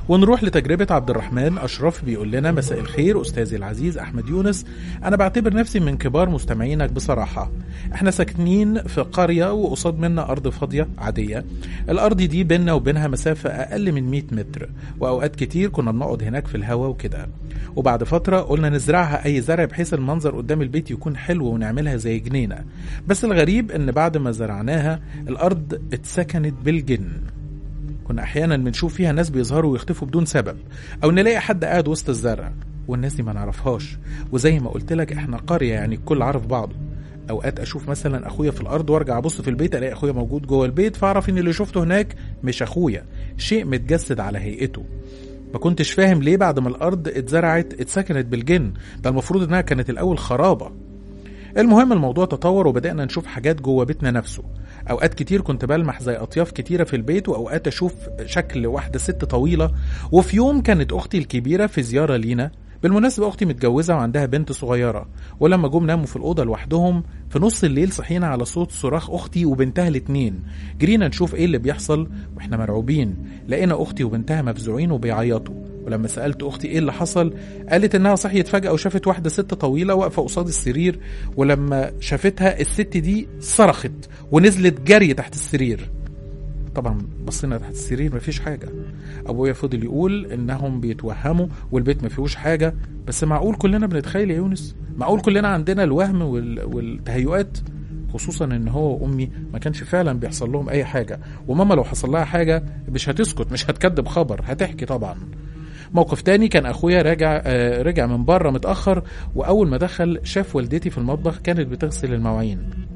ونروح لتجربة عبد الرحمن أشرف بيقول لنا مساء الخير أستاذي العزيز أحمد يونس أنا بعتبر نفسي من كبار مستمعينك بصراحة إحنا ساكنين في قرية وقصاد منا أرض فاضية عادية الأرض دي بينا وبينها مسافة أقل من 100 متر وأوقات كتير كنا بنقعد هناك في الهوا وكده وبعد فترة قلنا نزرعها أي زرع بحيث المنظر قدام البيت يكون حلو ونعملها زي جنينة بس الغريب إن بعد ما زرعناها الأرض اتسكنت بالجن كنا احيانا بنشوف فيها ناس بيظهروا ويختفوا بدون سبب او نلاقي حد قاعد وسط الزرع والناس دي ما نعرفهاش وزي ما قلت لك احنا قريه يعني الكل عارف بعضه اوقات اشوف مثلا اخويا في الارض وارجع ابص في البيت الاقي اخويا موجود جوه البيت فاعرف ان اللي شفته هناك مش اخويا شيء متجسد على هيئته ما كنتش فاهم ليه بعد ما الارض اتزرعت اتسكنت بالجن ده المفروض انها كانت الاول خرابه المهم الموضوع تطور وبدأنا نشوف حاجات جوه بيتنا نفسه أوقات كتير كنت بلمح زي أطياف كتيرة في البيت وأوقات أشوف شكل واحدة ست طويلة وفي يوم كانت أختي الكبيرة في زيارة لينا بالمناسبة أختي متجوزة وعندها بنت صغيرة ولما جم ناموا في الأوضة لوحدهم في نص الليل صحينا على صوت صراخ أختي وبنتها الاتنين جرينا نشوف إيه اللي بيحصل وإحنا مرعوبين لقينا أختي وبنتها مفزوعين وبيعيطوا ولما سألت أختي إيه اللي حصل قالت إنها صحيت فجأة وشافت واحدة ست طويلة واقفة قصاد السرير ولما شافتها الست دي صرخت ونزلت جري تحت السرير طبعا بصينا تحت السرير مفيش حاجة أبويا فضل يقول إنهم بيتوهموا والبيت ما فيهوش حاجة بس معقول كلنا بنتخيل يا يونس معقول كلنا عندنا الوهم وال... والتهيؤات خصوصا ان هو وامي ما كانش فعلا بيحصل لهم اي حاجه وماما لو حصل لها حاجه مش هتسكت مش هتكذب خبر هتحكي طبعا موقف تاني كان اخويا راجع آه رجع من بره متاخر واول ما دخل شاف والدتي في المطبخ كانت بتغسل المواعين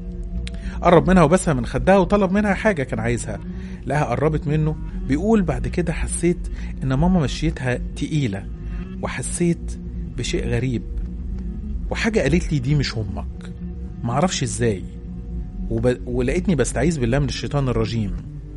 قرب منها وبسها من خدها وطلب منها حاجه كان عايزها لقاها قربت منه بيقول بعد كده حسيت ان ماما مشيتها تقيله وحسيت بشيء غريب وحاجه قالت لي دي مش امك معرفش ازاي وب... ولقيتني بستعيذ بالله من الشيطان الرجيم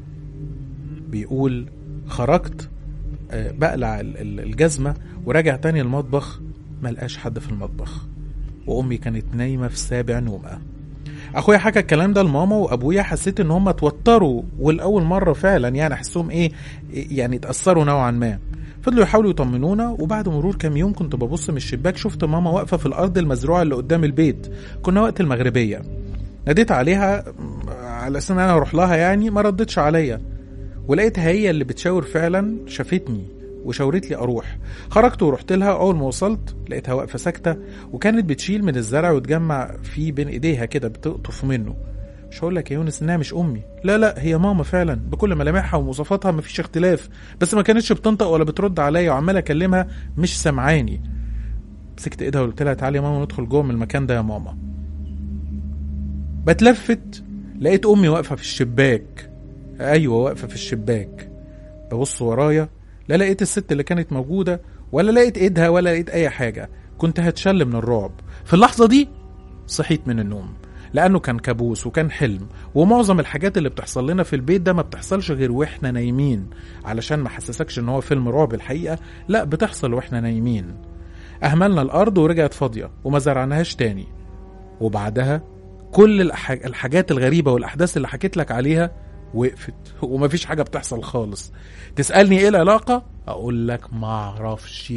بيقول خرجت آه، بقلع ال- ال- الجزمة وراجع تاني المطبخ ملقاش حد في المطبخ وأمي كانت نايمة في سابع نومة أخويا حكى الكلام ده لماما وأبويا حسيت إن هم اتوتروا والأول مرة فعلا يعني أحسهم إيه يعني اتأثروا نوعا ما فضلوا يحاولوا يطمنونا وبعد مرور كام يوم كنت ببص من الشباك شفت ماما واقفة في الأرض المزروعة اللي قدام البيت كنا وقت المغربية ناديت عليها م- على أساس إن أنا أروح لها يعني ما ردتش عليا ولقيتها هي اللي بتشاور فعلا شافتني وشاورت لي اروح خرجت ورحت لها اول ما وصلت لقيتها واقفه ساكته وكانت بتشيل من الزرع وتجمع فيه بين ايديها كده بتقطف منه مش هقول لك يا يونس انها مش امي لا لا هي ماما فعلا بكل ملامحها ومواصفاتها مفيش اختلاف بس ما كانتش بتنطق ولا بترد عليا وعمال اكلمها مش سامعاني مسكت ايدها وقلت لها تعالي يا ماما ندخل جوه من المكان ده يا ماما بتلفت لقيت امي واقفه في الشباك ايوه واقفه في الشباك ببص ورايا لا لقيت الست اللي كانت موجوده ولا لقيت ايدها ولا لقيت اي حاجه كنت هتشل من الرعب في اللحظه دي صحيت من النوم لانه كان كابوس وكان حلم ومعظم الحاجات اللي بتحصل لنا في البيت ده ما بتحصلش غير واحنا نايمين علشان ما حسسكش ان هو فيلم رعب الحقيقه لا بتحصل واحنا نايمين اهملنا الارض ورجعت فاضيه وما زرعناهاش تاني وبعدها كل الح- الحاجات الغريبه والاحداث اللي حكيت لك عليها وقفت ومفيش حاجه بتحصل خالص تسالني ايه العلاقه اقول لك ما اعرفش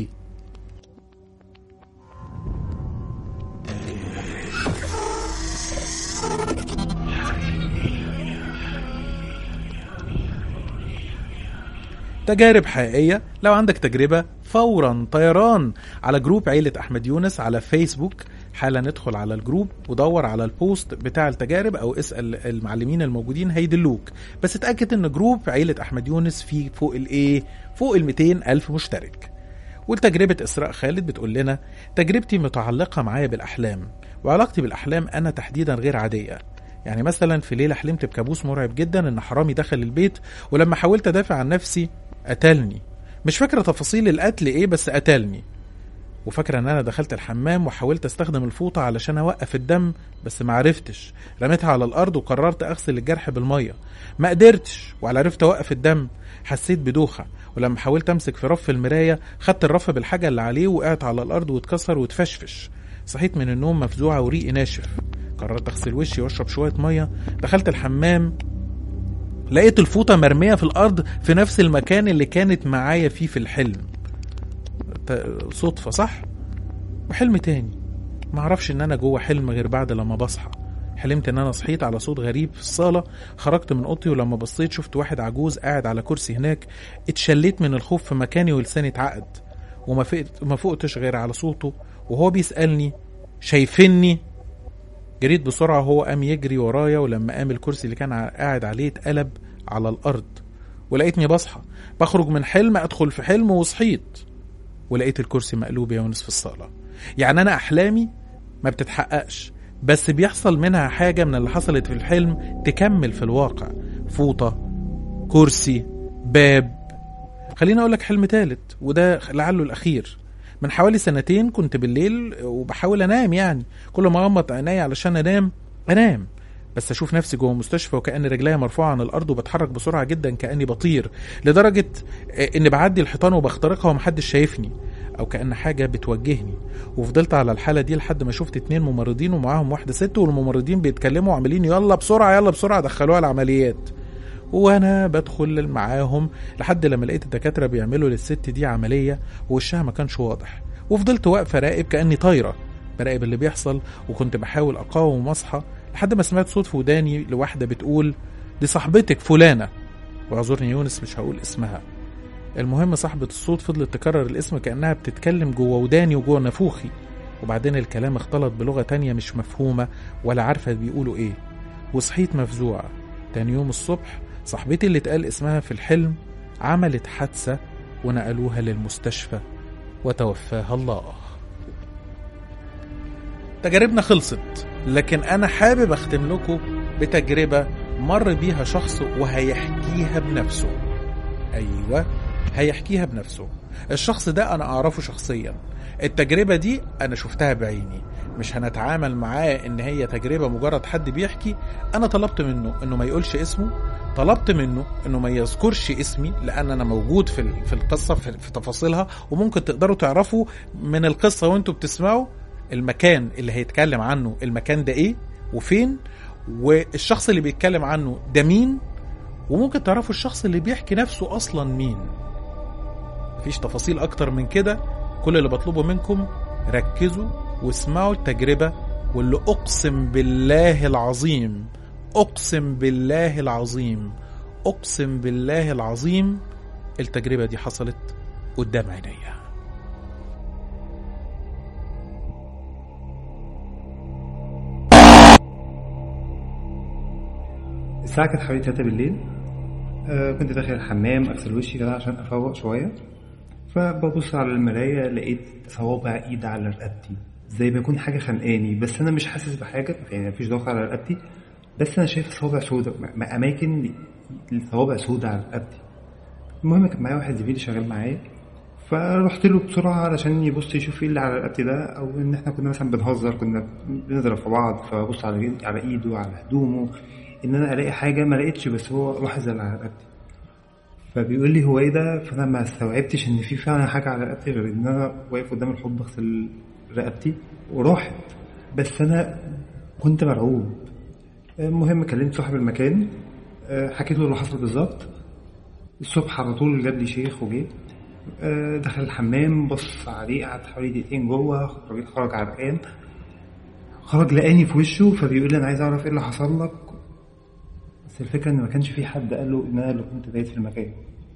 تجارب حقيقية لو عندك تجربة فورا طيران على جروب عيلة أحمد يونس على فيسبوك حالا ندخل على الجروب ودور على البوست بتاع التجارب أو اسأل المعلمين الموجودين هيدلوك بس اتأكد إن جروب عيلة أحمد يونس فيه فوق الإيه فوق ال 200 ألف مشترك وتجربة إسراء خالد بتقول لنا تجربتي متعلقة معايا بالأحلام وعلاقتي بالأحلام أنا تحديدا غير عادية يعني مثلا في ليلة حلمت بكابوس مرعب جدا إن حرامي دخل البيت ولما حاولت أدافع عن نفسي قتلني مش فاكرة تفاصيل القتل إيه بس قتلني وفاكرة إن أنا دخلت الحمام وحاولت أستخدم الفوطة علشان أوقف الدم بس ما عرفتش رميتها على الأرض وقررت أغسل الجرح بالمية ما قدرتش ولا عرفت أوقف الدم حسيت بدوخة ولما حاولت أمسك في رف المراية خدت الرف بالحاجة اللي عليه وقعت على الأرض واتكسر واتفشفش صحيت من النوم مفزوعة وريقي ناشف قررت أغسل وشي وأشرب شوية مية دخلت الحمام لقيت الفوطة مرمية في الأرض في نفس المكان اللي كانت معايا فيه في الحلم ت- صدفة صح؟ وحلم تاني معرفش ان انا جوه حلم غير بعد لما بصحى حلمت ان انا صحيت على صوت غريب في الصالة خرجت من اوضتي ولما بصيت شفت واحد عجوز قاعد على كرسي هناك اتشليت من الخوف في مكاني ولساني اتعقد وما فقت ما فقتش غير على صوته وهو بيسألني شايفني جريت بسرعة وهو قام يجري ورايا ولما قام الكرسي اللي كان ع- قاعد عليه اتقلب على الأرض ولقيتني بصحى بخرج من حلم أدخل في حلم وصحيت ولقيت الكرسي مقلوب يا يونس في الصالة يعني أنا أحلامي ما بتتحققش بس بيحصل منها حاجة من اللي حصلت في الحلم تكمل في الواقع فوطة كرسي باب خليني أقول لك حلم تالت وده لعله الأخير من حوالي سنتين كنت بالليل وبحاول أنام يعني كل ما أغمض عيني علشان أنام أنام بس اشوف نفسي جوه مستشفى وكأن رجليا مرفوعه عن الارض وبتحرك بسرعه جدا كاني بطير لدرجه اني بعدي الحيطان وبخترقها ومحدش شايفني او كان حاجه بتوجهني وفضلت على الحاله دي لحد ما شفت اتنين ممرضين ومعاهم واحده ست والممرضين بيتكلموا وعاملين يلا بسرعه يلا بسرعه دخلوها العمليات وانا بدخل معاهم لحد لما لقيت الدكاتره بيعملوا للست دي عمليه ووشها ما كانش واضح وفضلت واقفه راقب كاني طايره براقب اللي بيحصل وكنت بحاول اقاوم واصحى لحد ما سمعت صوت في وداني لواحده بتقول دي صاحبتك فلانه واعذرني يونس مش هقول اسمها المهم صاحبة الصوت فضلت تكرر الاسم كأنها بتتكلم جوه وداني وجوه نافوخي وبعدين الكلام اختلط بلغة تانية مش مفهومة ولا عارفة بيقولوا ايه وصحيت مفزوعة تاني يوم الصبح صاحبتي اللي اتقال اسمها في الحلم عملت حادثة ونقلوها للمستشفى وتوفاها الله تجاربنا خلصت لكن انا حابب اختم لكم بتجربة مر بيها شخص وهيحكيها بنفسه ايوه هيحكيها بنفسه الشخص ده انا اعرفه شخصيا التجربة دي انا شفتها بعيني مش هنتعامل معاه ان هي تجربة مجرد حد بيحكي انا طلبت منه انه ما يقولش اسمه طلبت منه انه ما يذكرش اسمي لان انا موجود في ال- في القصة في في تفاصيلها وممكن تقدروا تعرفوا من القصة وانتوا بتسمعوا المكان اللي هيتكلم عنه المكان ده ايه وفين والشخص اللي بيتكلم عنه ده مين وممكن تعرفوا الشخص اللي بيحكي نفسه اصلا مين مفيش تفاصيل اكتر من كده كل اللي بطلبه منكم ركزوا واسمعوا التجربة واللي اقسم بالله العظيم اقسم بالله العظيم اقسم بالله العظيم التجربة دي حصلت قدام عينيا الساعة كانت حوالي 3 بالليل آه كنت داخل الحمام اغسل وشي كده عشان افوق شوية فببص على المراية لقيت صوابع ايد على رقبتي زي ما يكون حاجة خانقاني بس انا مش حاسس بحاجة يعني مفيش ضغط على رقبتي بس انا شايف صوابع سودة م- اماكن الصوابع سودة على رقبتي المهم كان معايا واحد زميلي شغال معايا فرحت له بسرعة علشان يبص يشوف ايه اللي على رقبتي ده او ان احنا كنا مثلا بنهزر كنا بنضرب في بعض فبص على على ايده على هدومه ان انا الاقي حاجة ما لقيتش بس هو لاحظ اللي على رقبتي فبيقول لي هو ايه ده فانا ما استوعبتش ان في فعلا حاجة على رقبتي غير ان انا واقف قدام الحوض بغسل رقبتي وراحت بس انا كنت مرعوب المهم كلمت صاحب المكان آه، حكيت له اللي حصل بالظبط الصبح على طول جاب لي شيخ وجه آه، دخل الحمام بص عليه قعد حوالي دقيقتين جوه الراجل خرج عرقان خرج لقاني في وشه فبيقول لي انا عايز اعرف ايه اللي حصل لك بس الفكره ان ما كانش في حد قال له ان انا اللي كنت بايت في المكان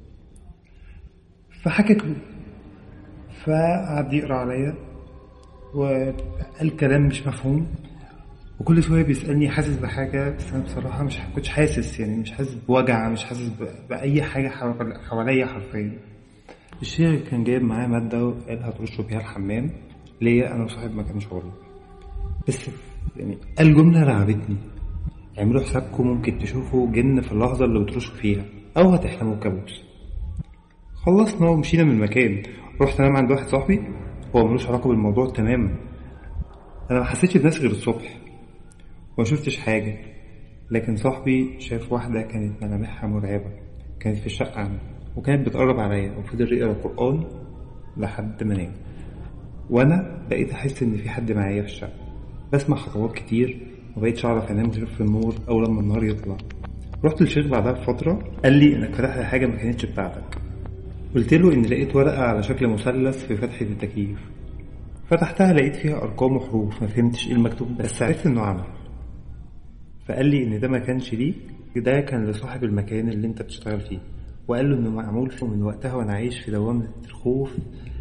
فحكيت له فقعد يقرا عليا وقال كلام مش مفهوم وكل شويه بيسالني حاسس بحاجه بس انا بصراحه مش كنتش حاسس يعني مش حاسس بوجع مش حاسس ب- باي حاجه حوال- حواليا حرفيا الشيخ كان جايب معاه ماده وقال هترشوا بيها الحمام ليا انا وصاحب مكان شغلي بس يعني قال جمله رعبتني اعملوا حسابكم ممكن تشوفوا جن في اللحظه اللي بترشوا فيها او هتحلموا بكابوس خلصنا ومشينا من المكان رحت انام عند واحد صاحبي هو ملوش علاقه بالموضوع تماما انا ما حسيتش بنفسي غير الصبح وما شفتش حاجه لكن صاحبي شاف واحده كانت ملامحها مرعبه كانت في الشقه عنده وكانت بتقرب عليا وفضل يقرا القران لحد ما نام وانا بقيت احس ان في حد معايا في الشقه بسمع خطوات كتير ومبقتش اعرف انام غير في النور او لما النهار يطلع رحت للشيخ بعدها بفترة قال لي انك فتحت حاجة ما كانتش بتاعتك قلت له اني لقيت ورقة على شكل مثلث في فتحة التكييف فتحتها لقيت فيها ارقام وحروف ما فهمتش ايه المكتوب بس عرفت انه عمل فقال لي ان ده ما كانش ليك ده كان لصاحب المكان اللي انت بتشتغل فيه وقال له انه معمول فيه من وقتها وانا عايش في دوامة الخوف